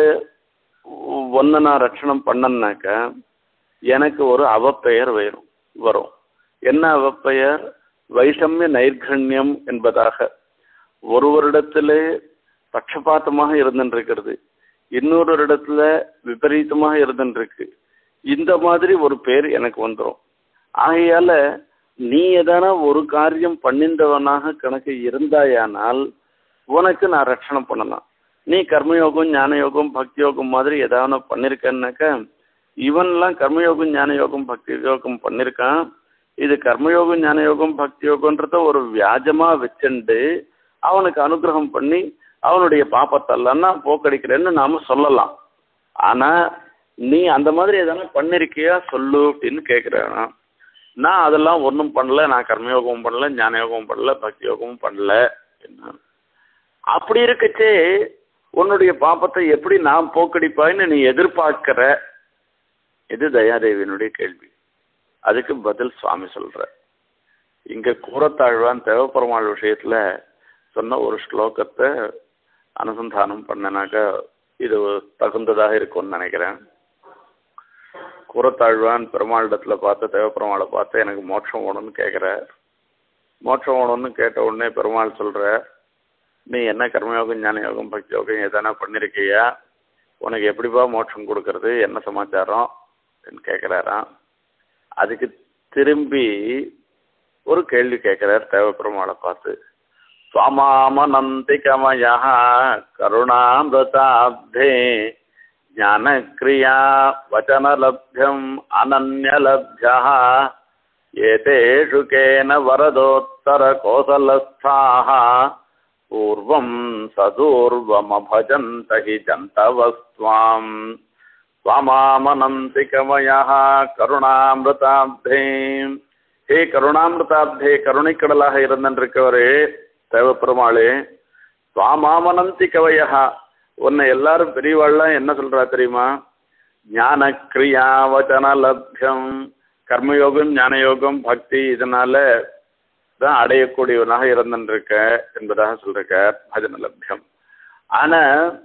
ஒன்றை நான் ரட்சணம் பண்ணனாக்க எனக்கு ஒரு அவப்பெயர் வரும் வரும் என்ன அவப்பெயர் வைஷமிய நைர்கண்யம் என்பதாக ஒருவரிடத்திலே பட்சபாத்தமாக இருந்துருக்கிறது இன்னொரு இடத்துல விபரீதமாக இருந்துருக்கு இந்த மாதிரி ஒரு பேர் எனக்கு வந்துடும் ஆகையால நீ எதனா ஒரு காரியம் பண்ணிந்தவனாக கணக்கு இருந்தாயானால் உனக்கு நான் ரட்சணம் பண்ணலாம் நீ கர்மயோகம் ஞான யோகம் பக்தி யோகம் மாதிரி ஏதாவது பண்ணிருக்கேன்னாக்க இவன்லாம் கர்மயோகம் ஞான யோகம் பக்தி யோகம் பண்ணிருக்கான் இது கர்மயோகம் ஞான யோகம் பக்தி யோகன்றத ஒரு வியாஜமா வச்சுண்டு அவனுக்கு அனுகிரகம் பண்ணி அவனுடைய பாப்பத்தெல்லாம் நான் போக்கடிக்கிறேன்னு நாம சொல்லலாம் ஆனா நீ அந்த மாதிரி எதனா பண்ணிருக்கியா சொல்லு அப்படின்னு கேட்குறேன் நான் அதெல்லாம் ஒன்றும் பண்ணல நான் கர்மயோகமும் பண்ணல ஞான யோகமும் பண்ணல பக்தி யோகமும் பண்ணல என்ன அப்படி இருக்கச்சே உன்னுடைய பாப்பத்தை எப்படி நான் போக்கடிப்பாய்ன்னு நீ எதிர்பார்க்கிற இது தயாதேவியினுடைய கேள்வி அதுக்கு பதில் சுவாமி சொல்ற இங்க கூறத்தாழ்வான் தேவப்பெருமாள் விஷயத்துல சொன்ன ஒரு ஸ்லோகத்தை அனுசந்தானம் பண்ணனாக்கா இது தகுந்ததாக இருக்கும்னு நினைக்கிறேன் கூறத்தாழ்வான் பெருமாளிடத்துல பார்த்து தேவப்பெருமாளை பார்த்து எனக்கு மோட்சம் வேணும்னு கேட்குறார் மோட்சம் வேணும்னு கேட்ட உடனே பெருமாள் சொல்ற நீ என்ன கர்மயோகம் ஞான யோகம் பக்தி யோகம் எதனா பண்ணிருக்கியா உனக்கு எப்படிப்பா மோட்சம் கொடுக்கறது என்ன சமாச்சாரம் கேட்குறாராம் அதுக்கு திரும்பி ஒரு கேள்வி கேட்கிறார் தேவப்பெருமாளை பார்த்து சுவாமாமனந்திகமயா கருணாமிருதாப்தே ஞானக்ரியா வச்சனலப்யம் அனன்யலப்யா ஏதேஷு கேன வரதோத்தரகோசலஸ்தாः பூர்வம் சதூர்வமபஜந்த हि ஜந்தவஸ்வாம் சுவாமாமனந்திகமயः கருணாமிருதாப்தே ஹே கருணாமிருதாப்தே கருணைக்கடலாக இருந்திருக்கவரே தேவப்பெருமாளே சுவாமாமனந்தி கவையா உன்னை எல்லாரும் பெரியவாள்லாம் என்ன சொல்றா தெரியுமா ஞான கிரியா வச்சன லப்யம் கர்மயோகம் ஞானயோகம் பக்தி இதனால தான் அடையக்கூடியவனாக இருந்திருக்க என்பதாக சொல்லிருக்க பஜன லப்யம் ஆனா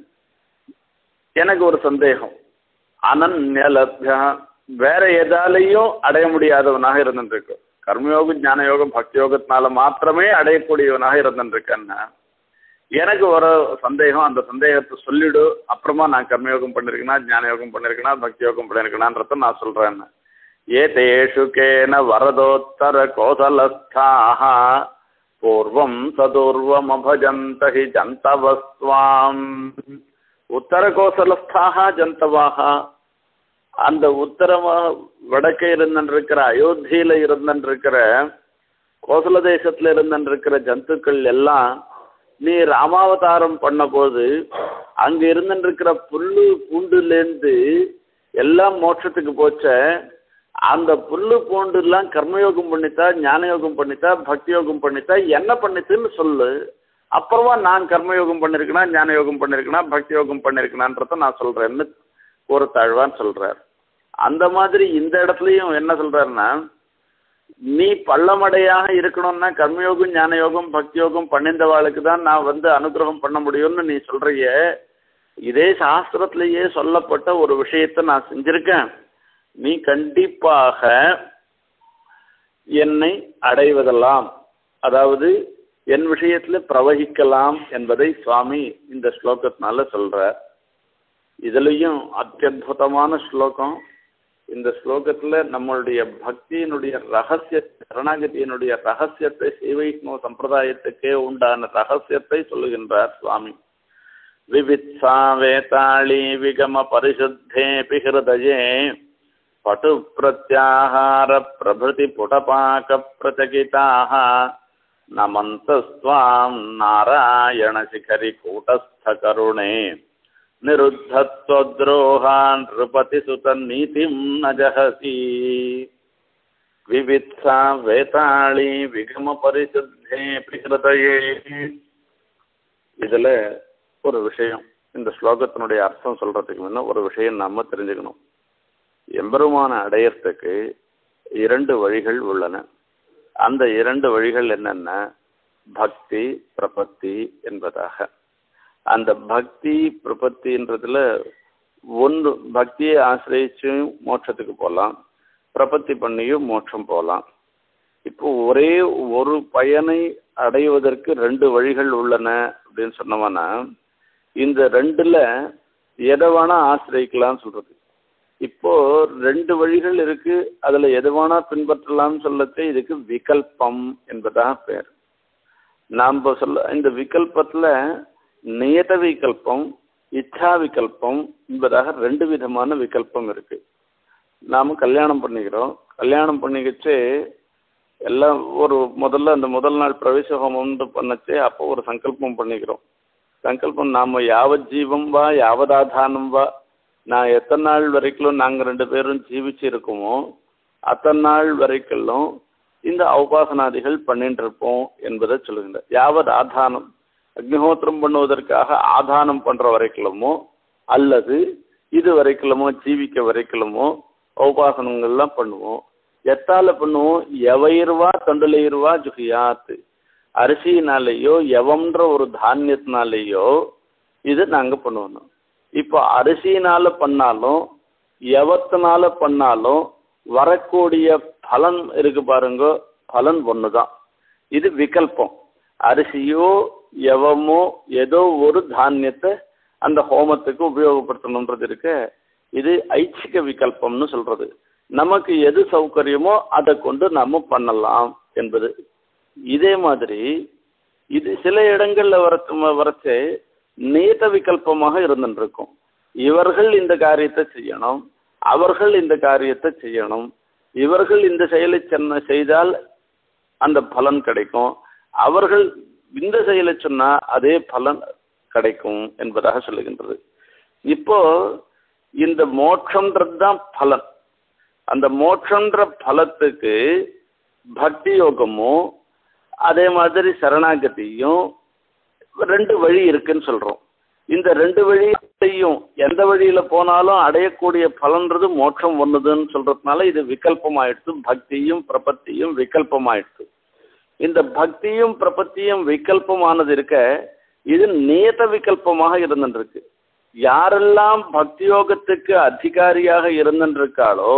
எனக்கு ஒரு சந்தேகம் அனன்ய லப்யா வேற எதாலையும் அடைய முடியாதவனாக இருந்துருக்கு கர்மயோகம் ஞானயோகம் பக்தி யோகத்தினால மாத்திரமே அடையக்கூடியவனாக இருந்துருக்கேன்னா எனக்கு ஒரு சந்தேகம் அந்த சந்தேகத்தை சொல்லிடு அப்புறமா நான் கர்மயோகம் பண்ணிருக்கேனா ஞான யோகம் பண்ணிருக்கேனா பக்தி யோகம் பண்ணிருக்கேனான்றத நான் சொல்றேன் ஏதேஷு கேன வரதோத்தர கோசலஸ்தாக பூர்வம் சதுர்வம் அபஜந்த ஹி ஜந்தவஸ்வாம் உத்தர கோசலஸ்தாக ஜந்தவாக அந்த உத்தரமா வடக்கே இருந்திருக்கிற அயோத்தியில இருந்திருக்கிற கோசல தேசத்துல இருந்திருக்கிற ஜந்துக்கள் எல்லாம் நீ ராமாவதாரம் பண்ண போது அங்க இருந்திருக்கிற புல்லு பூண்டுலேருந்து எல்லாம் மோட்சத்துக்கு போச்ச அந்த புல்லு பூண்டு எல்லாம் கர்மயோகம் பண்ணித்தா ஞான யோகம் பண்ணித்தா பக்தி யோகம் பண்ணித்தா என்ன பண்ணித்துன்னு சொல்லு அப்புறமா நான் கர்மயோகம் பண்ணிருக்கேனா ஞான யோகம் பண்ணிருக்கேனா பக்தி யோகம் பண்ணிருக்கேனான்றத நான் சொல்றேன்னு ஒரு தாழ்வான் சொல்றார் அந்த மாதிரி இந்த இடத்துலயும் என்ன சொல்றாருன்னா நீ பள்ளமடையாக இருக்கணும்னா கர்மயோகம் ஞான யோகம் பக்தி யோகம் பண்ணிந்தவாளுக்கு தான் நான் வந்து அனுகிரகம் பண்ண முடியும்னு நீ சொல்றிய இதே சாஸ்திரத்திலேயே சொல்லப்பட்ட ஒரு விஷயத்தை நான் செஞ்சிருக்கேன் நீ கண்டிப்பாக என்னை அடைவதெல்லாம் அதாவது என் விஷயத்துல பிரவகிக்கலாம் என்பதை சுவாமி இந்த ஸ்லோகத்தினால சொல்றார் இதுலயும் அத்தியுதமான ஸ்லோகம் இந்த ஸ்லோகத்துல நம்மளுடைய பக்தியினுடைய ரகசிய சரணாகதியினுடைய ரகசியத்தை சைவைஷ்ணவ சம்பிரதாயத்துக்கே உண்டான ரகசியத்தை சொல்லுகின்றார் சுவாமி விவித்சா வேதாளி விகம பரிசுத்தேபி ஹிருதயே பட்டு பிரத்யாகார பிரபிருதி புடபாக பிரச்சகிதாக நமந்தஸ்வாம் நாராயண சிகரி கூட்டஸ்த கருணே निरुद्धत्वद्रोहान् नृपतिसुतनीतिं न जहसि विवित्सा वेताळि விகமபரிசுத்தேபி ஹிருதயே இதுல ஒரு விஷயம் இந்த ஸ்லோகத்தினுடைய அர்த்தம் சொல்றதுக்கு முன்ன ஒரு விஷயம் நாம தெரிஞ்சுக்கணும் எம்பெருமான அடையறதுக்கு இரண்டு வழிகள் உள்ளன அந்த இரண்டு வழிகள் என்னென்ன பக்தி பிரபத்தி என்பதாக அந்த பக்தி பிரபத்தின்றதுல ஒன்று பக்தியை ஆசிரியச்சு மோட்சத்துக்கு போகலாம் பிரபத்தி பண்ணியும் மோட்சம் போகலாம் இப்போ ஒரே ஒரு பயனை அடைவதற்கு ரெண்டு வழிகள் உள்ளன அப்படின்னு சொன்னோம்னா இந்த ரெண்டுல எதை வேணா ஆசிரியக்கலாம்னு சொல்றது இப்போ ரெண்டு வழிகள் இருக்கு அதுல எது வேணா பின்பற்றலாம்னு சொல்லச்சு இதுக்கு விகல்பம் என்பதாக பேர் நாம் சொல்ல இந்த விகல்பத்துல நியத விகல்பம் இச்சா விகல்பம் என்பதாக ரெண்டு விதமான விகல்பம் இருக்கு நாம் கல்யாணம் பண்ணிக்கிறோம் கல்யாணம் பண்ணிக்கிச்சு எல்லாம் ஒரு முதல்ல அந்த முதல் நாள் பிரவேச ஹோமம்னு பண்ணச்சு அப்போ ஒரு சங்கல்பம் பண்ணிக்கிறோம் சங்கல்பம் நாம் யாவத் ஜீவம் வா யாவதாதானம் வா நான் எத்தனை நாள் வரைக்கும் நாங்கள் ரெண்டு பேரும் ஜீவிச்சு இருக்கோமோ அத்தனை நாள் வரைக்கும் இந்த உபாசனாதிகள் பண்ணிட்டு இருப்போம் என்பதை சொல்லுகின்ற யாவத் ஆதானம் அக்னிஹோத்திரம் பண்ணுவதற்காக ஆதானம் பண்ற வரைக்குமோ அல்லது இது வரைக்குமோ ஜீவிக்க வரைக்குமோ உபாசனங்கள்லாம் பண்ணுவோம் எத்தால பண்ணுவோம் எவையிருவா தொண்டுலையிருவா ஜுகியாத்து அரிசினாலேயோ எவம்ன்ற ஒரு தானியத்தினாலேயோ இது நாங்கள் பண்ணுவோம் இப்போ அரிசினால பண்ணாலும் எவத்தினால பண்ணாலும் வரக்கூடிய பலன் இருக்கு பாருங்க பலன் ஒன்று தான் இது விகல்பம் அரிசியோ எவமோ ஏதோ ஒரு தானியத்தை அந்த ஹோமத்துக்கு உபயோகப்படுத்தணுன்றது இருக்க இது ஐச்சிக விகல்பம்னு சொல்றது நமக்கு எது சௌகரியமோ அதை கொண்டு நம்ம பண்ணலாம் என்பது இதே மாதிரி இது சில இடங்கள்ல வர வரச்சே நியத விகல்பமாக இருந்துருக்கும் இவர்கள் இந்த காரியத்தை செய்யணும் அவர்கள் இந்த காரியத்தை செய்யணும் இவர்கள் இந்த செயலை சென்ன செய்தால் அந்த பலன் கிடைக்கும் அவர்கள் இந்த செயலை சொன்னா அதே பலன் கிடைக்கும் என்பதாக சொல்லுகின்றது இப்போ இந்த மோட்சம்ன்றது தான் பலன் அந்த மோட்சன்ற பலத்துக்கு பக்தி யோகமும் அதே மாதிரி சரணாகதியும் ரெண்டு வழி இருக்குன்னு சொல்றோம் இந்த ரெண்டு வழியையும் எந்த வழியில போனாலும் அடையக்கூடிய பலன்றது மோட்சம் ஒண்ணுதுன்னு சொல்றதுனால இது விகல்பமாயிடுச்சு பக்தியும் பிரபத்தியும் விகல்பமாயிடுச்சு இந்த பக்தியும் பிரபத்தியும் விகல்பமானது இருக்க இது நியத விகல்பமாக இருந்துருக்கு யாரெல்லாம் பக்தி யோகத்துக்கு அதிகாரியாக இருந்துருக்காளோ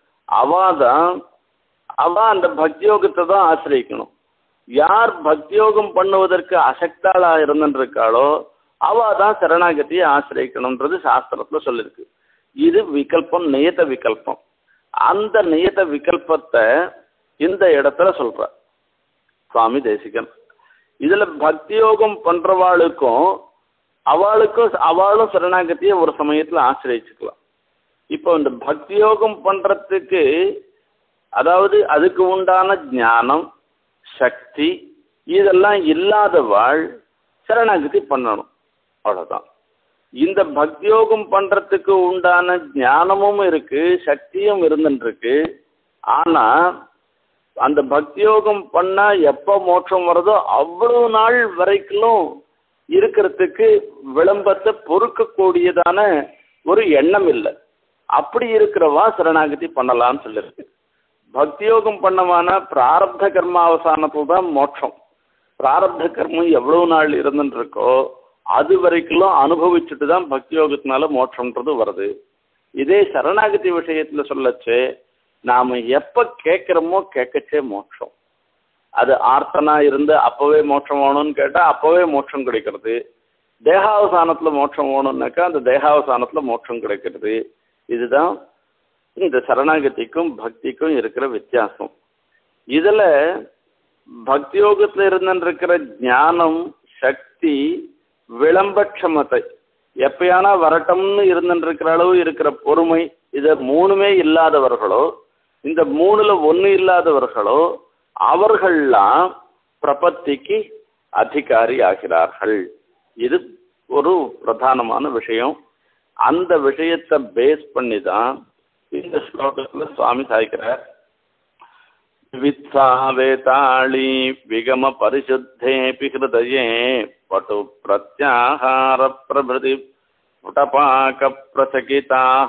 அவாதான் அவ அந்த பக்தி யோகத்தை தான் ஆசிரியக்கணும் யார் பக்தி யோகம் பண்ணுவதற்கு அசக்தாளா இருந்துருக்காளோ அவ தான் சரணாகதியை ஆசிரியக்கணும்ன்றது சாஸ்திரத்துல சொல்லிருக்கு இது விகல்பம் நியத விகல்பம் அந்த நியத விகல்பத்தை இந்த இடத்துல சொல்ற சுவாமி தேசிகன் இதுல பக்தி யோகம் பண்றவாளுக்கும் அவளுக்கும் அவளும் சரணாகதியை ஒரு சமயத்துல ஆசிரியச்சுக்கலாம் இப்போ இந்த பக்தி யோகம் பண்றதுக்கு அதாவது அதுக்கு உண்டான ஞானம் சக்தி இதெல்லாம் இல்லாதவாள் சரணாகதி பண்ணணும் அவ்வளோதான் இந்த பக்தியோகம் பண்றதுக்கு உண்டான ஞானமும் இருக்கு சக்தியும் இருந்துருக்கு ஆனா அந்த பக்தியோகம் பண்ணா எப்போ மோட்சம் வருதோ அவ்வளவு நாள் வரைக்கும் இருக்கிறதுக்கு விளம்பத்தை பொறுக்கக்கூடியதான ஒரு எண்ணம் இல்லை அப்படி இருக்கிறவா சரணாகதி பண்ணலாம்னு சொல்லியிருக்கு பக்தியோகம் பண்ணமான பிராரப்த கர்மாவசானத்தில் தான் மோட்சம் பிராரப்த கர்மம் எவ்வளவு நாள் இருந்துட்டு இருக்கோ அது வரைக்கும் அனுபவிச்சுட்டு தான் பக்தி யோகத்தினால மோட்சம்ன்றது வருது இதே சரணாகதி விஷயத்துல சொல்லச்சு நாம எப்ப கேட்கிறோமோ கேட்கச்சே மோட்சம் அது ஆர்த்தனா இருந்து அப்பவே மோட்சம் வேணும்னு கேட்டா அப்பவே மோட்சம் கிடைக்கிறது தேகாவசானத்துல மோட்சம் வேணும்னாக்கா அந்த தேகாவசானத்துல மோட்சம் கிடைக்கிறது இதுதான் இந்த சரணாகதிக்கும் பக்திக்கும் இருக்கிற வித்தியாசம் இதுல பக்தி யோகத்துல இருந்துருக்கிற ஞானம் சக்தி விளம்பட்சமத்தை எப்பயானா வரட்டம்னு இருந்துருக்கிற அளவு இருக்கிற பொறுமை இதை மூணுமே இல்லாதவர்களோ இந்த மூணுல ஒன்று இல்லாதவர்களோ அவர்கள்லாம் பிரபத்திக்கு அதிகாரி ஆகிறார்கள் இது ஒரு பிரதானமான விஷயம் அந்த விஷயத்தை பேஸ் பண்ணி தான் இந்த ஸ்லோகத்துல சுவாமி சாய்க்கிறார் வித்சா வேதாளி விகம பரிசுத்தேபி ஹிருதயே பட்டு பிரத்யாகார பிரபிருதி புடபாக பிரசகிதாக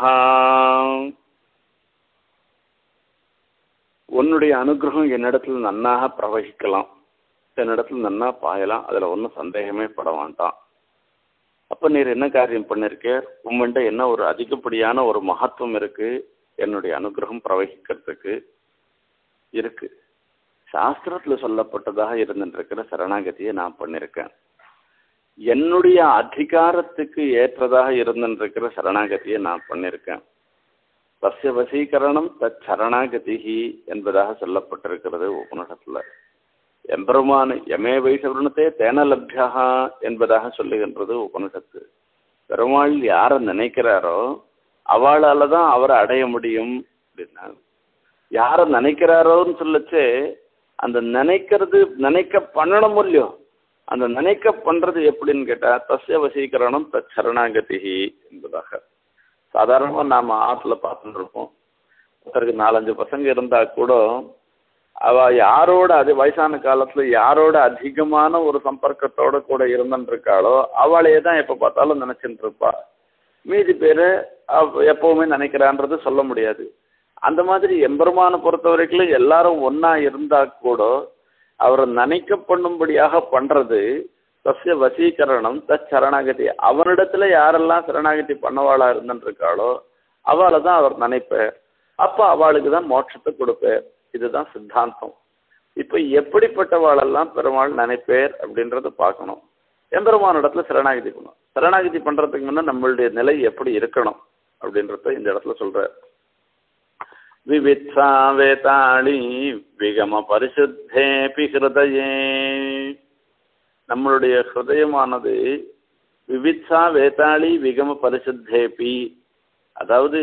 உன்னுடைய அனுகிரகம் என்னிடத்துல நன்னாக பிரவகிக்கலாம் என்னிடத்துல நன்னா பாயலாம் அதுல ஒன்றும் சந்தேகமே பட வேண்டாம் அப்ப நீர் என்ன காரியம் பண்ணிருக்க உங்கள்கிட்ட என்ன ஒரு அதிகப்படியான ஒரு மகத்துவம் இருக்கு என்னுடைய அனுகிரகம் பிரவகிக்கிறதுக்கு இருக்கு சாஸ்திரத்துல சொல்லப்பட்டதாக இருந்துருக்கிற சரணாகதியை நான் பண்ணிருக்கேன் என்னுடைய அதிகாரத்துக்கு ஏற்றதாக இருந்துருக்கிற சரணாகதியை நான் பண்ணிருக்கேன் தஸ்ய வசீகரணம் தத் சரணாகதிகி என்பதாக சொல்லப்பட்டிருக்கிறது உபனிடத்துல எம்பெருமான் எமே வைசவருணத்தே தேன லப்யா என்பதாக சொல்லுகின்றது உபனிஷத்து பெருமாள் யாரை நினைக்கிறாரோ அவளால தான் அவரை அடைய முடியும் அப்படின்னா யாரை நினைக்கிறாரோன்னு சொல்லச்சு அந்த நினைக்கிறது நினைக்க பண்ணணும் இல்லையோ அந்த நினைக்க பண்றது எப்படின்னு கேட்டா தஸ்ய வசீகரணம் தத் சரணாகதிகி என்பதாக சாதாரணமாக நாம் ஆற்றுல பார்த்துட்டு இருப்போம் ஒருத்தருக்கு நாலஞ்சு பசங்க இருந்தா கூட அவ யாரோட அது வயசான காலத்துல யாரோட அதிகமான ஒரு சம்பர்க்கத்தோட கூட இருந்துருக்காளோ அவளையே தான் எப்போ பார்த்தாலும் நினைச்சுட்டு இருப்பா மீதி பேர் எப்பவுமே நினைக்கிறான்றது சொல்ல முடியாது அந்த மாதிரி எம்பெருமானை பொறுத்த வரைக்கும் எல்லாரும் ஒன்னா இருந்தா கூட அவரை நினைக்க பண்ணும்படியாக பண்றது தஸ்ய வசீகரணம் தச் சரணாகதி அவனிடத்துல யாரெல்லாம் சரணாகதி பண்ணவாளா இருந்துருக்காளோ அவளை தான் அவர் நினைப்பார் அப்போ அவளுக்கு தான் மோட்சத்தை கொடுப்பார் இதுதான் சித்தாந்தம் இப்ப எப்படிப்பட்டவாளெல்லாம் பெருமாள் நினைப்பேர் அப்படின்றத பார்க்கணும் எம்பெருமான இடத்துல சரணாகதி பண்ணணும் சரணாகதி பண்றதுக்கு முன்ன நம்மளுடைய நிலை எப்படி இருக்கணும் அப்படின்றத இந்த இடத்துல சொல்ற விவித்சா வேதாளி விகம பரிசுத்தேபி ஹிருதயே நம்மளுடைய ஹிருதயமானது விவித்சா வேதாளி விகம பரிசுத்தேபி அதாவது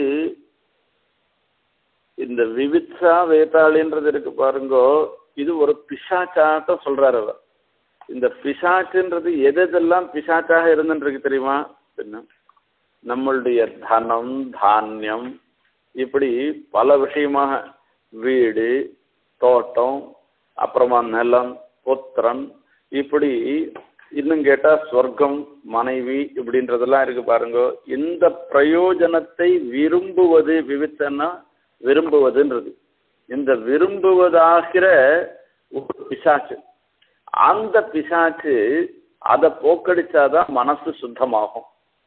இந்த விவித்சா வேதாளின்றது இருக்கு பாருங்கோ இது ஒரு பிசாச்சாட்டம் சொல்றாரு அவர் இந்த பிசாச்சுன்றது எது எதெல்லாம் பிசாச்சாக இருந்துருக்கு தெரியுமா என்ன நம்மளுடைய தனம் தானியம் இப்படி பல விஷயமாக வீடு தோட்டம் அப்புறமா நிலம் புத்திரன் இப்படி இன்னும் கேட்டா சொர்க்கம் மனைவி இப்படின்றதெல்லாம் இருக்கு பாருங்க இந்த பிரயோஜனத்தை விரும்புவது விவித்தன்னா விரும்புவதுன்றது இந்த விரும்புவதாகிற ஒரு பிசாச்சு அந்த பிசாச்சு அதை போக்கடிச்சாதான் மனசு சுத்தமாகும்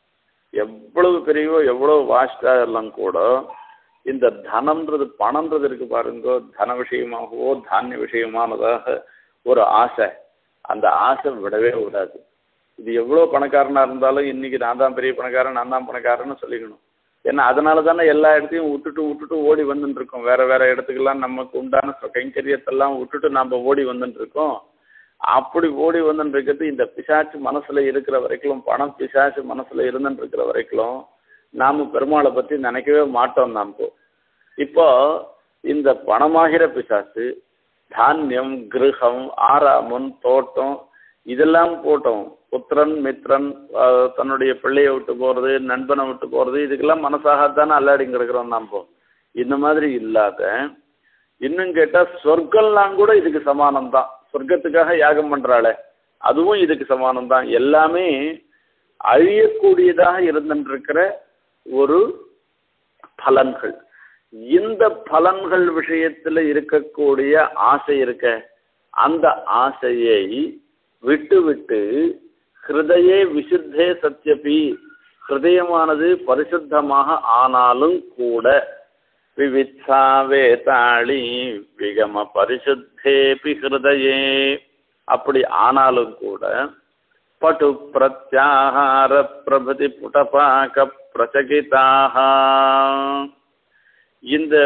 எவ்வளவு பெரியவோ எவ்வளவு வாஸ்டா எல்லாம் கூட இந்த தனம்ன்றது பணம்ன்றது இருக்கு பாருங்க தன விஷயமாகவோ தானிய விஷயமானதாக ஒரு ஆசை அந்த ஆசை விடவே விடாது இது எவ்வளோ பணக்காரனா இருந்தாலும் இன்னைக்கு நான் தான் பெரிய பணக்காரன் நான் தான் பணக்காரன்னு சொல்லிக்கணும் ஏன்னா அதனால தானே எல்லா இடத்தையும் விட்டுட்டு விட்டுட்டு ஓடி வந்துட்டு இருக்கோம் வேற வேற இடத்துக்கெல்லாம் நமக்கு உண்டான கைங்கரியத்தெல்லாம் விட்டுட்டு நம்ம ஓடி வந்துட்டு இருக்கோம் அப்படி ஓடி வந்துட்டு இருக்கிறது இந்த பிசாச்சு மனசுல இருக்கிற வரைக்கும் பணம் பிசாச்சு மனசுல இருந்துட்டு இருக்கிற வரைக்கும் நாம பெருமாளை பத்தி நினைக்கவே மாட்டோம் நாம இப்போ இந்த பணமாகிற பிசாசு தானியம் கிரகம் ஆறாமன் தோட்டம் இதெல்லாம் போட்டோம் புத்திரன் மித்ரன் அஹ், தன்னுடைய பிள்ளையை விட்டு போறது நண்பனை விட்டு போறது இதுக்கெல்லாம் மனசாகத்தானே அல்லாடி கிடக்கிறோம் நாம இந்த மாதிரி இல்லாத இன்னும் கேட்டா சொர்க்கம்லாம் கூட இதுக்கு சமானம் தான் சொர்க்கத்துக்காக யாகம் பண்றாளே அதுவும் இதுக்கு சமானம் தான் எல்லாமே அழியக்கூடியதாக இருந்துருக்கிற ஒரு பலன்கள் இந்த பலன்கள் விஷயத்துல இருக்கக்கூடிய ஆசை இருக்க அந்த ஆசையை விட்டு விட்டு ஹிருதயே விசுத்தே சத்யபி ஹிருதயமானது பரிசுத்தமாக ஆனாலும் கூட விவித்சா வேதாளி விகம பரிசுத்தேபி ஹிருதயே அப்படி ஆனாலும் கூட பட்டு பிரத்யாகார பிரபதி புடபாக பிரசகிதாக இந்த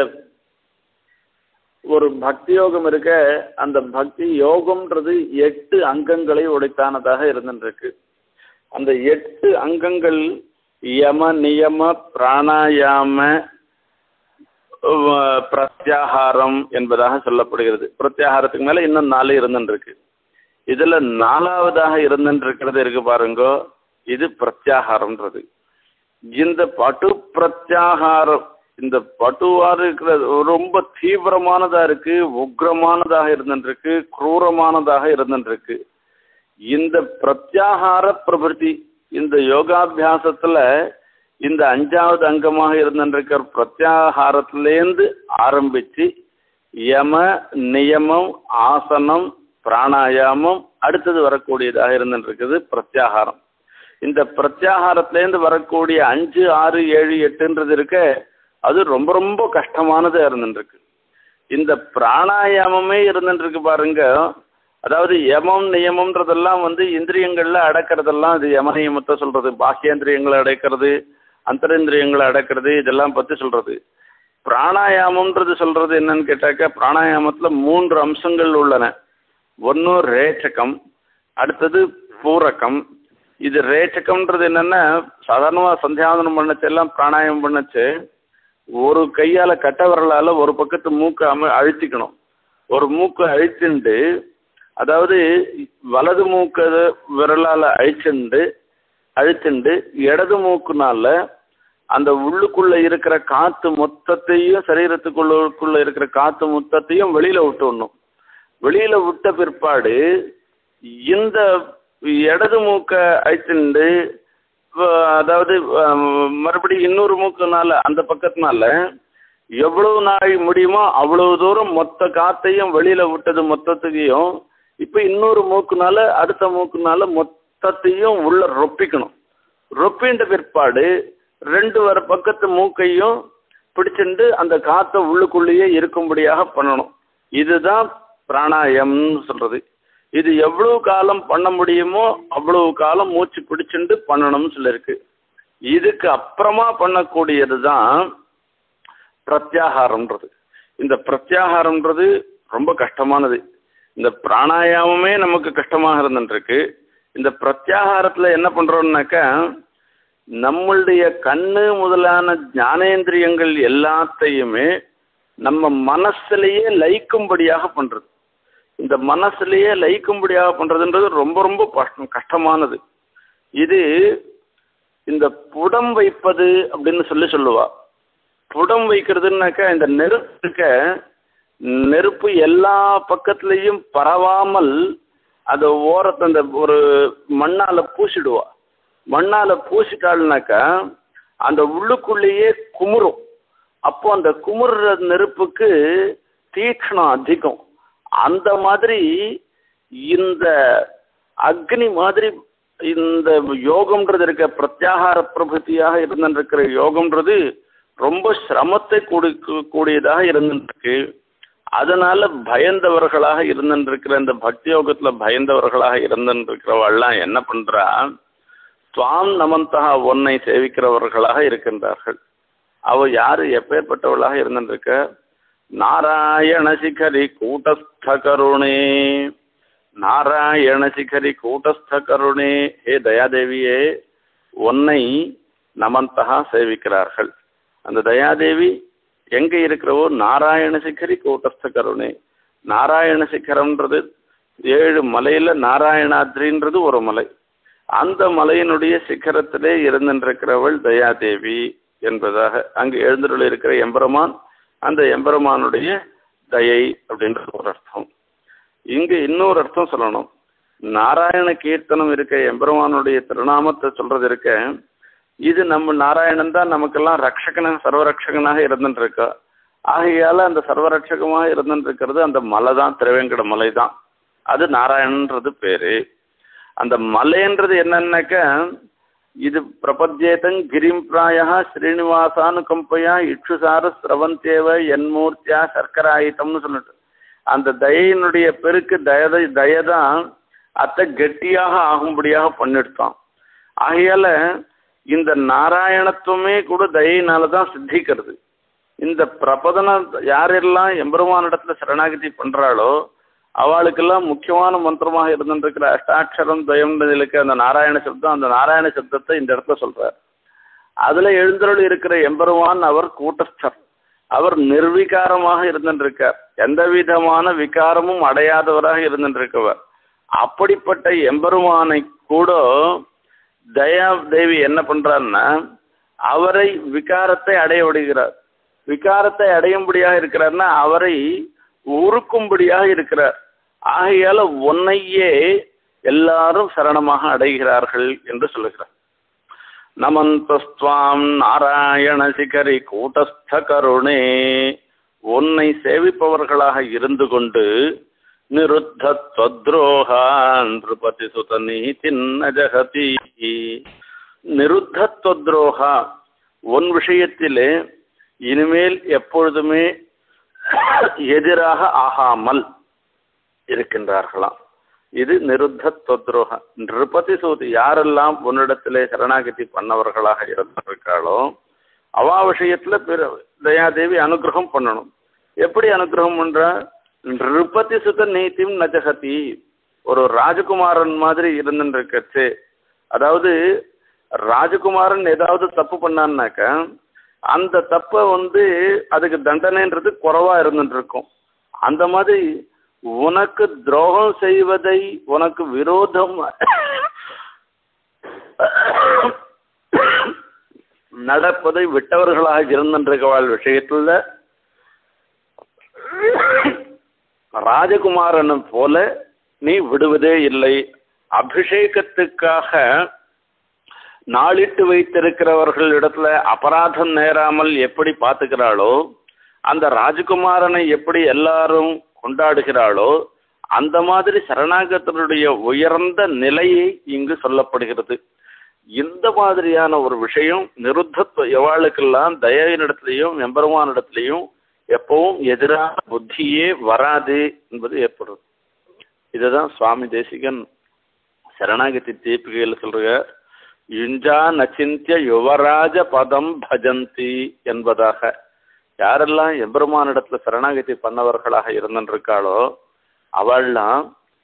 ஒரு பக்தி யோகம் இருக்க அந்த பக்தி யோகம்ன்றது எட்டு அங்கங்களை உடைத்தானதாக இருந்துருக்கு அந்த எட்டு அங்கங்கள் யம நியம பிராணாயாம அஹ், பிரத்யாகாரம் என்பதாக சொல்லப்படுகிறது பிரத்யாகாரத்துக்கு மேல இன்னும் நாலு இருந்துருக்கு இதுல நாலாவதாக இருந்துருக்கிறது இருக்கு பாருங்கோ இது பிரத்யாகாரம்ன்றது இந்த பட்டு பிரத்யாகாரம் இந்த பட்டுவா இருக்கிறது ரொம்ப தீவிரமானதா இருக்கு உக்ரமானதாக இருந்துருக்கு குரூரமானதாக இருந்துருக்கு இந்த பிரத்யாகார பிரபிருத்தி இந்த யோகாபியாசத்துல இந்த அஞ்சாவது அங்கமாக இருந்துருக்கிற பிரத்யாகாரத்திலேருந்து ஆரம்பிச்சு யம நியமம் ஆசனம் பிராணாயாமம் அடுத்தது வரக்கூடியதாக இருந்துருக்குது பிரத்யாகாரம் இந்த பிரத்யாகாரத்திலேருந்து வரக்கூடிய அஞ்சு ஆறு ஏழு எட்டுன்றது இருக்க அது ரொம்ப ரொம்ப கஷ்டமானதா இருந்துருக்கு இந்த பிராணாயாமமே இருந்துருக்கு பாருங்க அதாவது யமம் நியமம்ன்றதெல்லாம் வந்து இந்திரியங்கள்ல அடக்கிறதெல்லாம் இது யம நியமத்தை சொல்றது பாக்கியேந்திரியங்களை அடக்கிறது அந்தரேந்திரியங்களை அடக்கிறது இதெல்லாம் பத்தி சொல்றது பிராணாயாமம்ன்றது சொல்றது என்னன்னு கேட்டாக்கா பிராணாயாமத்துல மூன்று அம்சங்கள் உள்ளன ஒன்று ரேச்சகம் அடுத்தது பூரகம் இது ரேச்சகம்ன்றது என்னன்னா சாதாரணமாக சந்தியாவதனம் பண்ணச்சு எல்லாம் பிராணாயாமம் பண்ணச்சு ஒரு கையால கட்ட விரலால ஒரு பக்கத்து மூக்கை அம அழுத்திக்கணும் ஒரு மூக்கை அழிச்சுண்டு அதாவது வலது மூக்க விரலால அழிச்சுண்டு அழிச்சுண்டு இடது மூக்குனால அந்த உள்ளுக்குள்ள இருக்கிற காத்து மொத்தத்தையும் சரீரத்துக்குள்ளுக்குள்ள இருக்கிற காத்து மொத்தத்தையும் வெளியில விட்டுடணும் வெளியில விட்ட பிற்பாடு இந்த இடது மூக்க அழிச்சுண்டு வ- அதாவது அஹ், மறுபடியும் இன்னொரு மூக்குனால அந்த பக்கத்தினால எவ்வளவு நாள் முடியுமோ அவ்வளவு தூரம் மொத்த காத்தையும் வெளியில விட்டது மொத்தத்தையும் இப்ப இன்னொரு மூக்குனால அடுத்த மூக்குனால மொத்தத்தையும் உள்ள ரொப்பிக்கணும் ரொப்பின்ற பிற்பாடு ரெண்டு வர பக்கத்து மூக்கையும் பிடிச்சிண்டு அந்த காத்தை உள்ளுக்குள்ளேயே இருக்கும்படியாக பண்ணணும் இதுதான் பிராணாயம்னு சொல்றது இது எவ்வளவு காலம் பண்ண முடியுமோ அவ்வளவு காலம் மூச்சு பிடிச்சுண்டு பண்ணணும்னு சொல்லியிருக்கு இதுக்கு அப்புறமா பண்ணக்கூடியது தான் பிரத்யாகாரம்ன்றது இந்த பிரத்யாகாரம்ன்றது ரொம்ப கஷ்டமானது இந்த பிராணாயாமமே நமக்கு கஷ்டமாக இருந்துருக்கு இந்த பிரத்யாகாரத்தில் என்ன பண்ணுறோம்னாக்கா நம்மளுடைய கண்ணு முதலான ஞானேந்திரியங்கள் எல்லாத்தையுமே நம்ம மனசுலேயே லயிக்கும்படியாக பண்ணுறது இந்த மனசுலேயே லயிக்கும்படியாக பண்ணுறதுன்றது ரொம்ப ரொம்ப கஷ்டம் கஷ்டமானது இது இந்த புடம் வைப்பது அப்படின்னு சொல்லி சொல்லுவா புடம் வைக்கிறதுனாக்கா இந்த நெருப்பு இருக்க நெருப்பு எல்லா பக்கத்துலேயும் பரவாமல் அதை ஓரத்தை அந்த ஒரு மண்ணால் பூசிடுவா மண்ணால் பூசிட்டாள்னாக்கா அந்த உள்ளுக்குள்ளேயே குமுறும் அப்போ அந்த குமுறுற நெருப்புக்கு தீக்ஷணம் அதிகம் அந்த மாதிரி இந்த அக்னி மாதிரி இந்த யோகம்ன்றது இருக்க பிரத்யாகார பிரபுத்தியாக இருந்துருக்கிற யோகம்ன்றது ரொம்ப சிரமத்தை கூடி கூடியதாக இருந்துருக்கு அதனால பயந்தவர்களாக இருந்துருக்கிற இந்த பக்தி யோகத்துல பயந்தவர்களாக இருந்துருக்கிறவெல்லாம் என்ன பண்றா துவாம் நமந்தகா ஒன்னை சேவிக்கிறவர்களாக இருக்கின்றார்கள் அவ யாரு எப்பேற்பட்டவளாக இருந்துருக்க நாராயண சிகரி கூட்டஸ்த கருணே நாராயண சிகரி கூட்டஸ்த கருணே ஹே தயாதேவியே உன்னை நமந்தகா சேவிக்கிறார்கள் அந்த தயாதேவி எங்க இருக்கிறவோ நாராயண சிகரி கூட்டஸ்த கருணே நாராயண சிகரம்ன்றது ஏழு மலையில நாராயணாத்ரின்றது ஒரு மலை அந்த மலையினுடைய சிகரத்திலே இருந்திருக்கிறவள் தயாதேவி என்பதாக அங்கு எழுந்துள்ள இருக்கிற எம்பெருமான் அந்த எம்பெருமானுடைய தயை அப்படின்றது ஒரு அர்த்தம் இங்க இன்னொரு அர்த்தம் சொல்லணும் நாராயண கீர்த்தனம் இருக்க எம்பெருமானுடைய திருநாமத்தை சொல்றது இருக்க இது நம்ம நாராயணன் தான் நமக்கெல்லாம் ரக்ஷகன சர்வரக்ஷகனாக இருந்துட்டு இருக்கா ஆகையால அந்த சர்வரட்சகமாக இருந்துட்டு இருக்கிறது அந்த மலை தான் திருவேங்கட மலை தான் அது நாராயணன்றது பேரு அந்த மலைன்றது என்னன்னாக்க இது பிரபத்யேதங் கிரிம் பிராயா ஸ்ரீனிவாசானு கம்பையா இட்சுசார ஸ்ரவந்தேவ என்மூர்த்தியா சர்க்கராயிட்டம்னு சொல்லிட்டு அந்த தயையினுடைய பெருக்கு தயதை தயதான் அத்தை கெட்டியாக ஆகும்படியாக பண்ணிடுத்தான் ஆகையால இந்த நாராயணத்துவமே கூட தயினால தான் சித்திக்கிறது இந்த பிரபதன யாரெல்லாம் எம்பெருமானிடத்துல சரணாகதி பண்றாளோ அவளுக்கெல்லாம் முக்கியமான மந்திரமாக இருந்துருக்கிற அஷ்டாட்சரம் தயம்ன்றதுக்கு அந்த நாராயண சப்தம் அந்த நாராயண சப்தத்தை இந்த இடத்துல சொல்றார் அதுல எழுந்தருள் இருக்கிற எம்பெருமான் அவர் கூட்டஸ்தர் அவர் நிர்விகாரமாக இருந்துருக்கார் எந்த விதமான விகாரமும் அடையாதவராக இருந்துருக்கவர் அப்படிப்பட்ட எம்பெருமானை கூட தயா தேவி என்ன பண்றாருன்னா அவரை விகாரத்தை அடைய விடுகிறார் விகாரத்தை அடையும்படியாக இருக்கிறார்னா அவரை உருக்கும்படியாக இருக்கிறார் ஆகையால உன்னையே எல்லாரும் சரணமாக அடைகிறார்கள் என்று சொல்லுகிறார் நமந்தஸ்துவாம் நாராயண சிகரி கூட்டஸ்த கருணே உன்னை சேவிப்பவர்களாக இருந்து கொண்டு நிருத்தத்வத்ரோகா நிருபதி சுத நீதின்ன ஜகதி நிருத்தத்வத்ரோகா உன் விஷயத்திலே இனிமேல் எப்பொழுதுமே எதிராக ஆகாமல் இருக்கின்றார்களாம் இது நிருத்த தொத்ரோக நிருபதி சூதி யாரெல்லாம் உன்னிடத்திலே சரணாகதி பண்ணவர்களாக இருந்திருக்காளோ அவா விஷயத்துல பிற தயாதேவி அனுகிரகம் பண்ணணும் எப்படி அனுகிரகம் பண்றா நிருபதி சுத நீதியும் நஜகதி ஒரு ராஜகுமாரன் மாதிரி இருந்துருக்கச்சு அதாவது ராஜகுமாரன் ஏதாவது தப்பு பண்ணான்னாக்க அந்த தப்பை வந்து அதுக்கு தண்டனைன்றது குறைவா இருந்துட்டு இருக்கும் அந்த மாதிரி உனக்கு துரோகம் செய்வதை உனக்கு விரோதம் நடப்பதை விட்டவர்களாக இருந்திருக்கவாள் விஷயத்துல ராஜகுமாரன் போல நீ விடுவதே இல்லை அபிஷேகத்துக்காக நாளிட்டு வைத்திருக்கிறவர்கள் இடத்துல அபராதம் நேராமல் எப்படி பார்த்துக்கிறாளோ அந்த ராஜகுமாரனை எப்படி எல்லாரும் கொண்டாடுகிறாளோ அந்த மாதிரி சரணாகத்தினுடைய உயர்ந்த நிலையை இங்கு சொல்லப்படுகிறது இந்த மாதிரியான ஒரு விஷயம் நிருத்தத்துவ எவாளுக்கெல்லாம் தயவினிடத்திலையும் எம்பெருமானிடத்திலையும் எப்பவும் எதிரான புத்தியே வராது என்பது ஏற்படும் இதுதான் சுவாமி தேசிகன் சரணாகதி தீபிகையில் சொல்ற யுஞ்சா நச்சிந்திய யுவராஜ பதம் பஜந்தி என்பதாக யாரெல்லாம் எம்பெருமானிடத்துல சரணாகதி பண்ணவர்களாக இருந்திருக்காளோ அவள்லாம்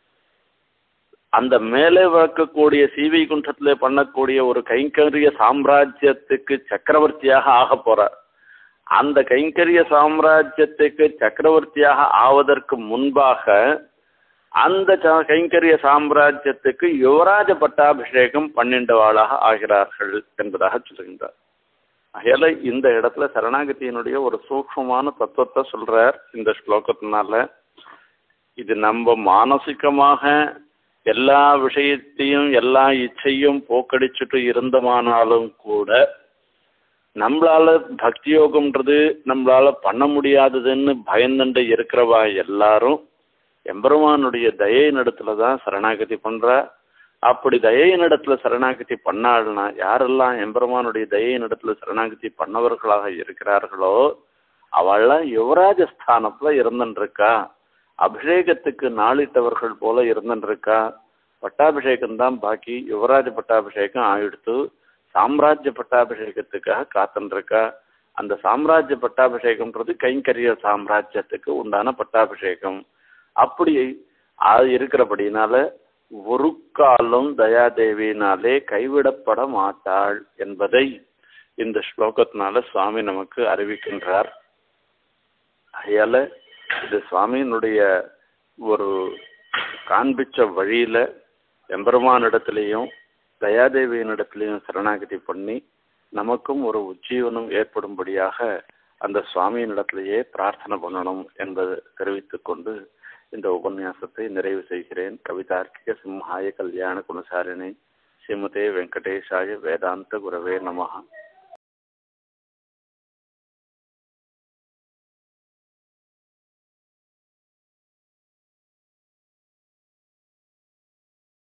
அந்த மேலே வளர்க்கக்கூடிய சீவை குண்டத்திலே பண்ணக்கூடிய ஒரு கைங்கரிய சாம்ராஜ்யத்துக்கு சக்கரவர்த்தியாக ஆக போறார் அந்த கைங்கரிய சாம்ராஜ்யத்துக்கு சக்கரவர்த்தியாக ஆவதற்கு முன்பாக அந்த ச- கைங்கரிய சாம்ராஜ்யத்துக்கு யுவராஜ பட்டாபிஷேகம் பன்னெண்டவாளாக ஆகிறார்கள் என்பதாக சொல்லுகின்றார் ஆகையால இந்த இடத்துல சரணாகதியினுடைய ஒரு சூக்ஷ்மமான தத்துவத்தை சொல்றார் இந்த ஸ்லோகத்தினால இது நம்ம மானசிகமாக எல்லா விஷயத்தையும் எல்லா இச்சையும் போக்கடிச்சுட்டு இருந்தமானாலும் கூட நம்மளால பக்தி யோகம்ன்றது நம்மளால பண்ண முடியாததுன்னு பயந்துட்டு இருக்கிறவா எல்லாரும் எம்பெருமானுடைய தயை நடத்துல தான் சரணாகதி பண்றா அப்படி தயை நடத்துல சரணாகதி பண்ணாள்னா யாரெல்லாம் எம்பெருமானுடைய தயை நடத்துல சரணாகதி பண்ணவர்களாக இருக்கிறார்களோ அவள்லாம் யுவராஜ ஸ்தானத்துல இருந்துருக்கா அபிஷேகத்துக்கு நாளிட்டவர்கள் போல இருந்துருக்கா பட்டாபிஷேகம் தான் பாக்கி யுவராஜ பட்டாபிஷேகம் ஆயிடுத்து சாம்ராஜ்ய பட்டாபிஷேகத்துக்காக காத்துருக்கா அந்த சாம்ராஜ்ய பட்டாபிஷேகம்ன்றது கைங்கரிய சாம்ராஜ்யத்துக்கு உண்டான பட்டாபிஷேகம் அப்படி அது இருக்கிறபடினால ஒரு காலம் தயாதேவியினாலே கைவிடப்பட மாட்டாள் என்பதை இந்த ஸ்லோகத்தினால சுவாமி நமக்கு அறிவிக்கின்றார் அயால இது சுவாமியினுடைய ஒரு காண்பிச்ச வழியில எம்பெருமானிடத்திலையும் தயாதேவியினிடத்திலையும் சரணாகதி பண்ணி நமக்கும் ஒரு உஜ்ஜீவனம் ஏற்படும்படியாக அந்த சுவாமியினிடத்திலேயே பிரார்த்தனை பண்ணணும் என்பதை தெரிவித்துக் கொண்டு இந்த உபன்யாசத்தை நிறைவு செய்கிறேன் கவிதார்க்கிக சிம்ஹாய கல்யாண குணசாரிணி ஸ்ரீமதே வெங்கடேஷாய வேதாந்த குரவே நமஹ